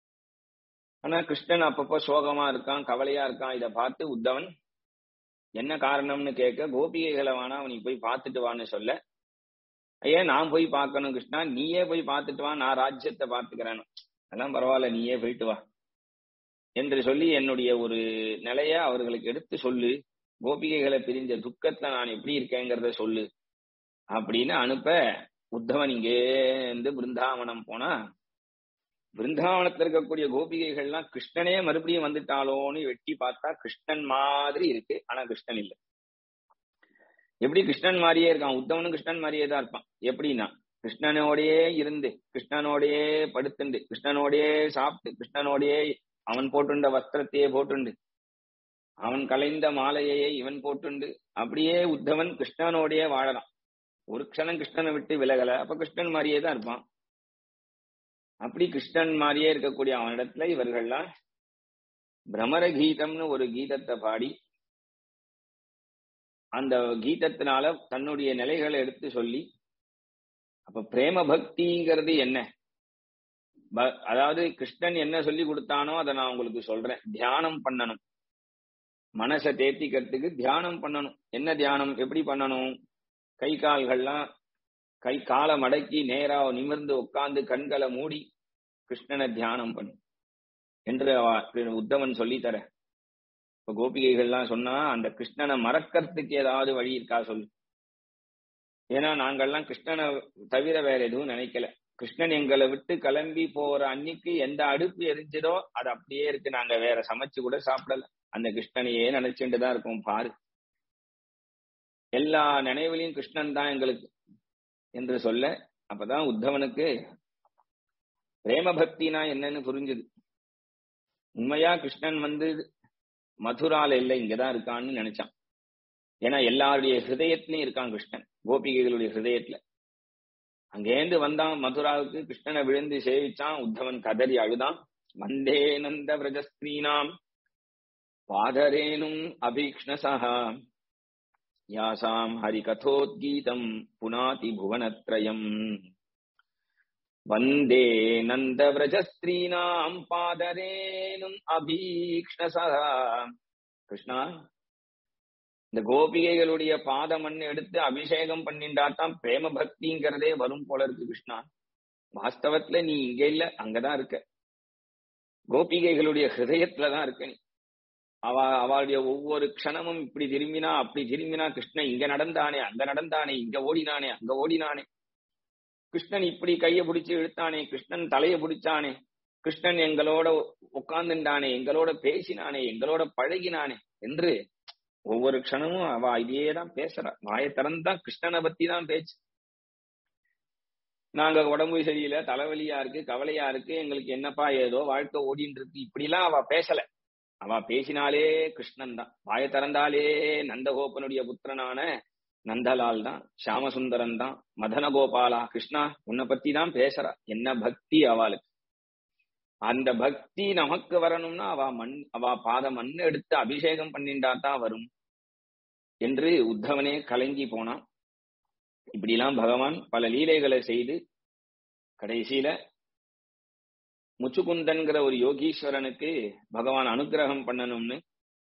ஆனா கிருஷ்ணன் அப்பப்போ சோகமா இருக்கான் கவலையா இருக்கான் இதை பார்த்து உத்தவன் என்ன காரணம்னு கேட்க கோபிகைகளை வேணா அவனுக்கு போய் பார்த்துட்டு வான்னு சொல்ல ஏன் நான் போய் பார்க்கணும் கிருஷ்ணா நீயே போய் பார்த்துட்டு வா நான் ராஜ்யத்தை பார்த்துக்கிறேன் அதெல்லாம் பரவாயில்ல நீயே போயிட்டு வா என்று சொல்லி என்னுடைய ஒரு நிலைய அவர்களுக்கு எடுத்து சொல்லு கோபிகைகளை பிரிஞ்ச துக்கத்துல நான் எப்படி இருக்கேங்கிறத சொல்லு அப்படின்னு அனுப்ப உத்தவன் இங்கே இருந்து பிருந்தாவனம் போனா பிருந்தாவனத்துல இருக்கக்கூடிய கோபிகைகள்லாம் கிருஷ்ணனே மறுபடியும் வந்துட்டாலோன்னு வெட்டி பார்த்தா கிருஷ்ணன் மாதிரி இருக்கு ஆனா கிருஷ்ணன் இல்லை எப்படி கிருஷ்ணன் மாதிரியே இருக்கான் உத்தவனும் கிருஷ்ணன் மாதிரியே தான் இருப்பான் எப்படின்னா கிருஷ்ணனோடையே இருந்து கிருஷ்ணனோடையே படுத்துண்டு கிருஷ்ணனோடையே சாப்பிட்டு கிருஷ்ணனோடையே அவன் போட்டுண்ட வஸ்திரத்தையே போட்டுண்டு அவன் கலைந்த மாலையையே இவன் போட்டுண்டு அப்படியே உத்தவன் கிருஷ்ணனோடயே வாழறான் ஒரு க்ஷணம் கிருஷ்ணனை விட்டு விலகல அப்ப கிருஷ்ணன் மாதிரியே தான் இருப்பான் அப்படி கிருஷ்ணன் மாதிரியே இருக்கக்கூடிய அவனிடத்துல இவர்கள்லாம் பிரமர கீதம்னு ஒரு கீதத்தை பாடி அந்த கீதத்தினால தன்னுடைய நிலைகளை எடுத்து சொல்லி அப்ப பிரேம பக்திங்கிறது என்ன ப- அதாவது கிருஷ்ணன் என்ன சொல்லி கொடுத்தானோ அதை நான் உங்களுக்கு சொல்றேன் தியானம் பண்ணணும் மனசை தேத்திக்கிறதுக்கு தியானம் பண்ணணும் என்ன தியானம் எப்படி பண்ணணும் கை கால்கள்லாம் கை காலை மடக்கி நேரா நிமிர்ந்து உட்கார்ந்து கண்களை மூடி கிருஷ்ணனை தியானம் பண்ணு என்று அவ- உத்தமன் சொல்லித்தர இப்ப கோபிகைகள்லாம் சொன்னா அந்த கிருஷ்ணனை மறக்கறதுக்கு ஏதாவது வழி இருக்கா சொல்லு ஏன்னா நாங்கள்லாம் கிருஷ்ணனை தவிர வேற எதுவும் நினைக்கல கிருஷ்ணன் எங்களை விட்டு கிளம்பி போற அன்னைக்கு எந்த அடுப்பு எரிஞ்சதோ அது அப்படியே இருக்கு நாங்க வேற சமைச்சு கூட சாப்பிடல அந்த கிருஷ்ணனையே நினைச்சுட்டு தான் இருக்கோம் பாரு எல்லா நினைவுலையும் கிருஷ்ணன் தான் எங்களுக்கு என்று சொல்ல அப்பதான் உத்தவனுக்கு பிரேம பக்தினா என்னன்னு புரிஞ்சுது உண்மையா கிருஷ்ணன் வந்து மதுரால இல்ல இங்கதான் இருக்கான்னு நினைச்சான் ஏன்னா எல்லாருடைய ஹிருதயத்திலயும் இருக்கான் கிருஷ்ணன் கோபிகைகளுடைய ஹிருதயத்துல அங்கேருந்து வந்தான் மதுராவுக்கு கிருஷ்ணனை விழுந்து சேவிச்சான் உத்தவன் கதறி அழுதான் வந்தே நந்த விரஜஸ்திரீனாம் பாதரேனும் அபீக்ஷ்ணசா யாசாம் ஹரிகதோத்கீதம் புனாதி புவனத்ரயம் வந்தே நந்த விரஜஸ்திரீனாம் பாதரேனும் அபீக்ஷ்ணசா கிருஷ்ணா இந்த கோபிகைகளுடைய பாதமண்ணு எடுத்து அபிஷேகம் பண்ணிண்டாதான் பிரேம பக்திங்கிறதே வரும் போல இருக்கு கிருஷ்ணா வாஸ்தவத்துல நீ இங்க இல்ல அங்கதான் இருக்க கோபிகைகளுடைய ஹிருதயத்துலதான் இருக்க நீ அவ அவளுடைய ஒவ்வொரு க்ஷணமும் இப்படி திரும்பினா அப்படி திரும்பினா கிருஷ்ணன் இங்க நடந்தானே அங்க நடந்தானே இங்க ஓடினானே அங்க ஓடினானே கிருஷ்ணன் இப்படி கைய பிடிச்சு இழுத்தானே கிருஷ்ணன் தலைய பிடிச்சானே கிருஷ்ணன் எங்களோட உட்கார்ந்துட்டானே எங்களோட பேசினானே எங்களோட பழகினானே என்று ஒவ்வொரு க்ஷணமும் அவ இதையே தான் பேசுறா வாயை திறந்துதான் கிருஷ்ணனை பத்தி தான் பேச்சு நாங்க உடம்பு சரியில்லை தலைவலியா இருக்கு கவலையா இருக்கு எங்களுக்கு என்னப்பா ஏதோ வாழ்க்கை ஓடின்னு இருக்கு இப்படிலாம் அவ பேசல அவ பேசினாலே கிருஷ்ணன் தான் வாயை திறந்தாலே நந்தகோபனுடைய புத்திரனான நந்தலால் தான் ஷாமசுந்தரன் தான் மதன கோபாலா கிருஷ்ணா உன்னை பத்தி தான் பேசுறா என்ன பக்தி அவளுக்கு அந்த பக்தி நமக்கு வரணும்னா அவ மண் அவ பாத மண் எடுத்து அபிஷேகம் பண்ணிண்டா தான் வரும் என்று உத்தவனே கலங்கி போனான் இப்படிலாம் பகவான் பல லீலைகளை செய்து கடைசியில முச்சுகுந்தன்கிற ஒரு யோகீஸ்வரனுக்கு பகவான் அனுகிரகம் பண்ணணும்னு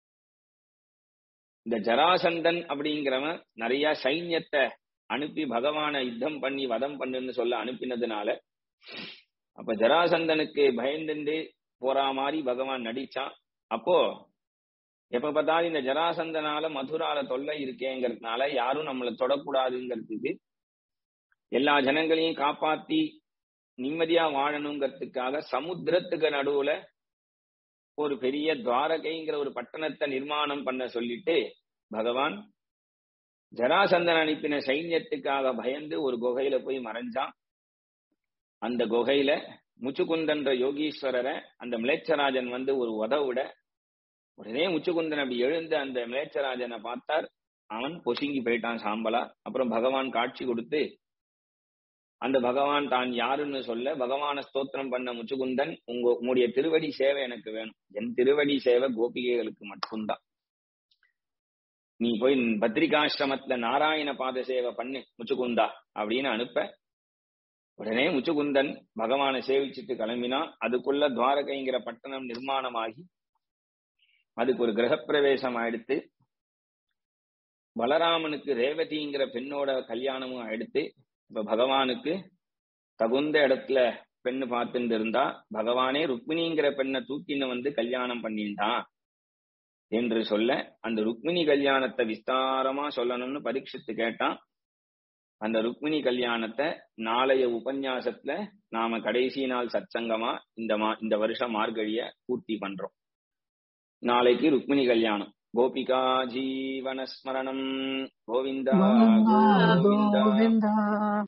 இந்த ஜராசந்தன் அப்படிங்கிறவன் நிறைய சைன்யத்தை அனுப்பி பகவானை யுத்தம் பண்ணி வதம் பண்ணுன்னு சொல்ல அனுப்பினதுனால அப்ப ஜராசந்தனுக்கு பயந்துண்டு போறா மாதிரி பகவான் நடிச்சான் அப்போ எப்ப பார்த்தாலும் இந்த ஜராசந்தனால மதுரால தொல்லை இருக்கேங்கிறதுனால யாரும் நம்மளை தொடக்கூடாதுங்கிறதுக்கு எல்லா ஜனங்களையும் காப்பாத்தி நிம்மதியா வாழணுங்கிறதுக்காக சமுத்திரத்துக்கு நடுவுல ஒரு பெரிய துவாரகைங்கிற ஒரு பட்டணத்தை நிர்மாணம் பண்ண சொல்லிட்டு பகவான் ஜராசந்தன் அனுப்பின சைன்யத்துக்காக பயந்து ஒரு குகையில போய் மறைஞ்சான் அந்த குகையில முச்சுக்குந்தன்ற யோகீஸ்வரரை அந்த மிளேச்சராஜன் வந்து ஒரு உதவிட உடனே முச்சுக்குந்தன் அப்படி எழுந்து அந்த மிளேச்சராஜனை பார்த்தார் அவன் பொசுங்கி போயிட்டான் சாம்பலா அப்புறம் பகவான் காட்சி கொடுத்து அந்த பகவான் தான் யாருன்னு சொல்ல பகவான ஸ்தோத்திரம் பண்ண முச்சுகுந்தன் உங்க உங்களுடைய திருவடி சேவை எனக்கு வேணும் என் திருவடி சேவை கோபிகைகளுக்கு மட்டும்தான் நீ போய் பத்ரிகாசிரமத்துல நாராயண பாத சேவை பண்ணு முச்சுகுந்தா அப்படின்னு அனுப்ப உடனே முச்சுகுந்தன் பகவானை சேவிச்சுட்டு கிளம்பினா அதுக்குள்ள துவாரகைங்கிற பட்டணம் நிர்மாணமாகி அதுக்கு ஒரு கிரகப்பிரவேசம் ஆயிடுத்து பலராமனுக்கு ரேவதிங்கிற பெண்ணோட கல்யாணமும் ஆயிடுத்து இப்ப பகவானுக்கு தகுந்த இடத்துல பெண்ணு பார்த்துட்டு இருந்தா பகவானே ருக்மிணிங்கிற பெண்ணை தூக்கின்னு வந்து கல்யாணம் பண்ணிட்டான் என்று சொல்ல அந்த ருக்மிணி கல்யாணத்தை விஸ்தாரமா சொல்லணும்னு பரீட்சித்து கேட்டான் அந்த ருக்மிணி கல்யாணத்தை நாளைய உபன்யாசத்துல நாம கடைசி நாள் சத்சங்கமா இந்த மா இந்த வருஷம் மார்கழிய பூர்த்தி பண்றோம் நாளைக்கு ருக்மிணி கல்யாணம் கோபிகா ஜீவனஸ்மரணம் கோவிந்தா கோவிந்தா கோவிந்தா கோவிந்தா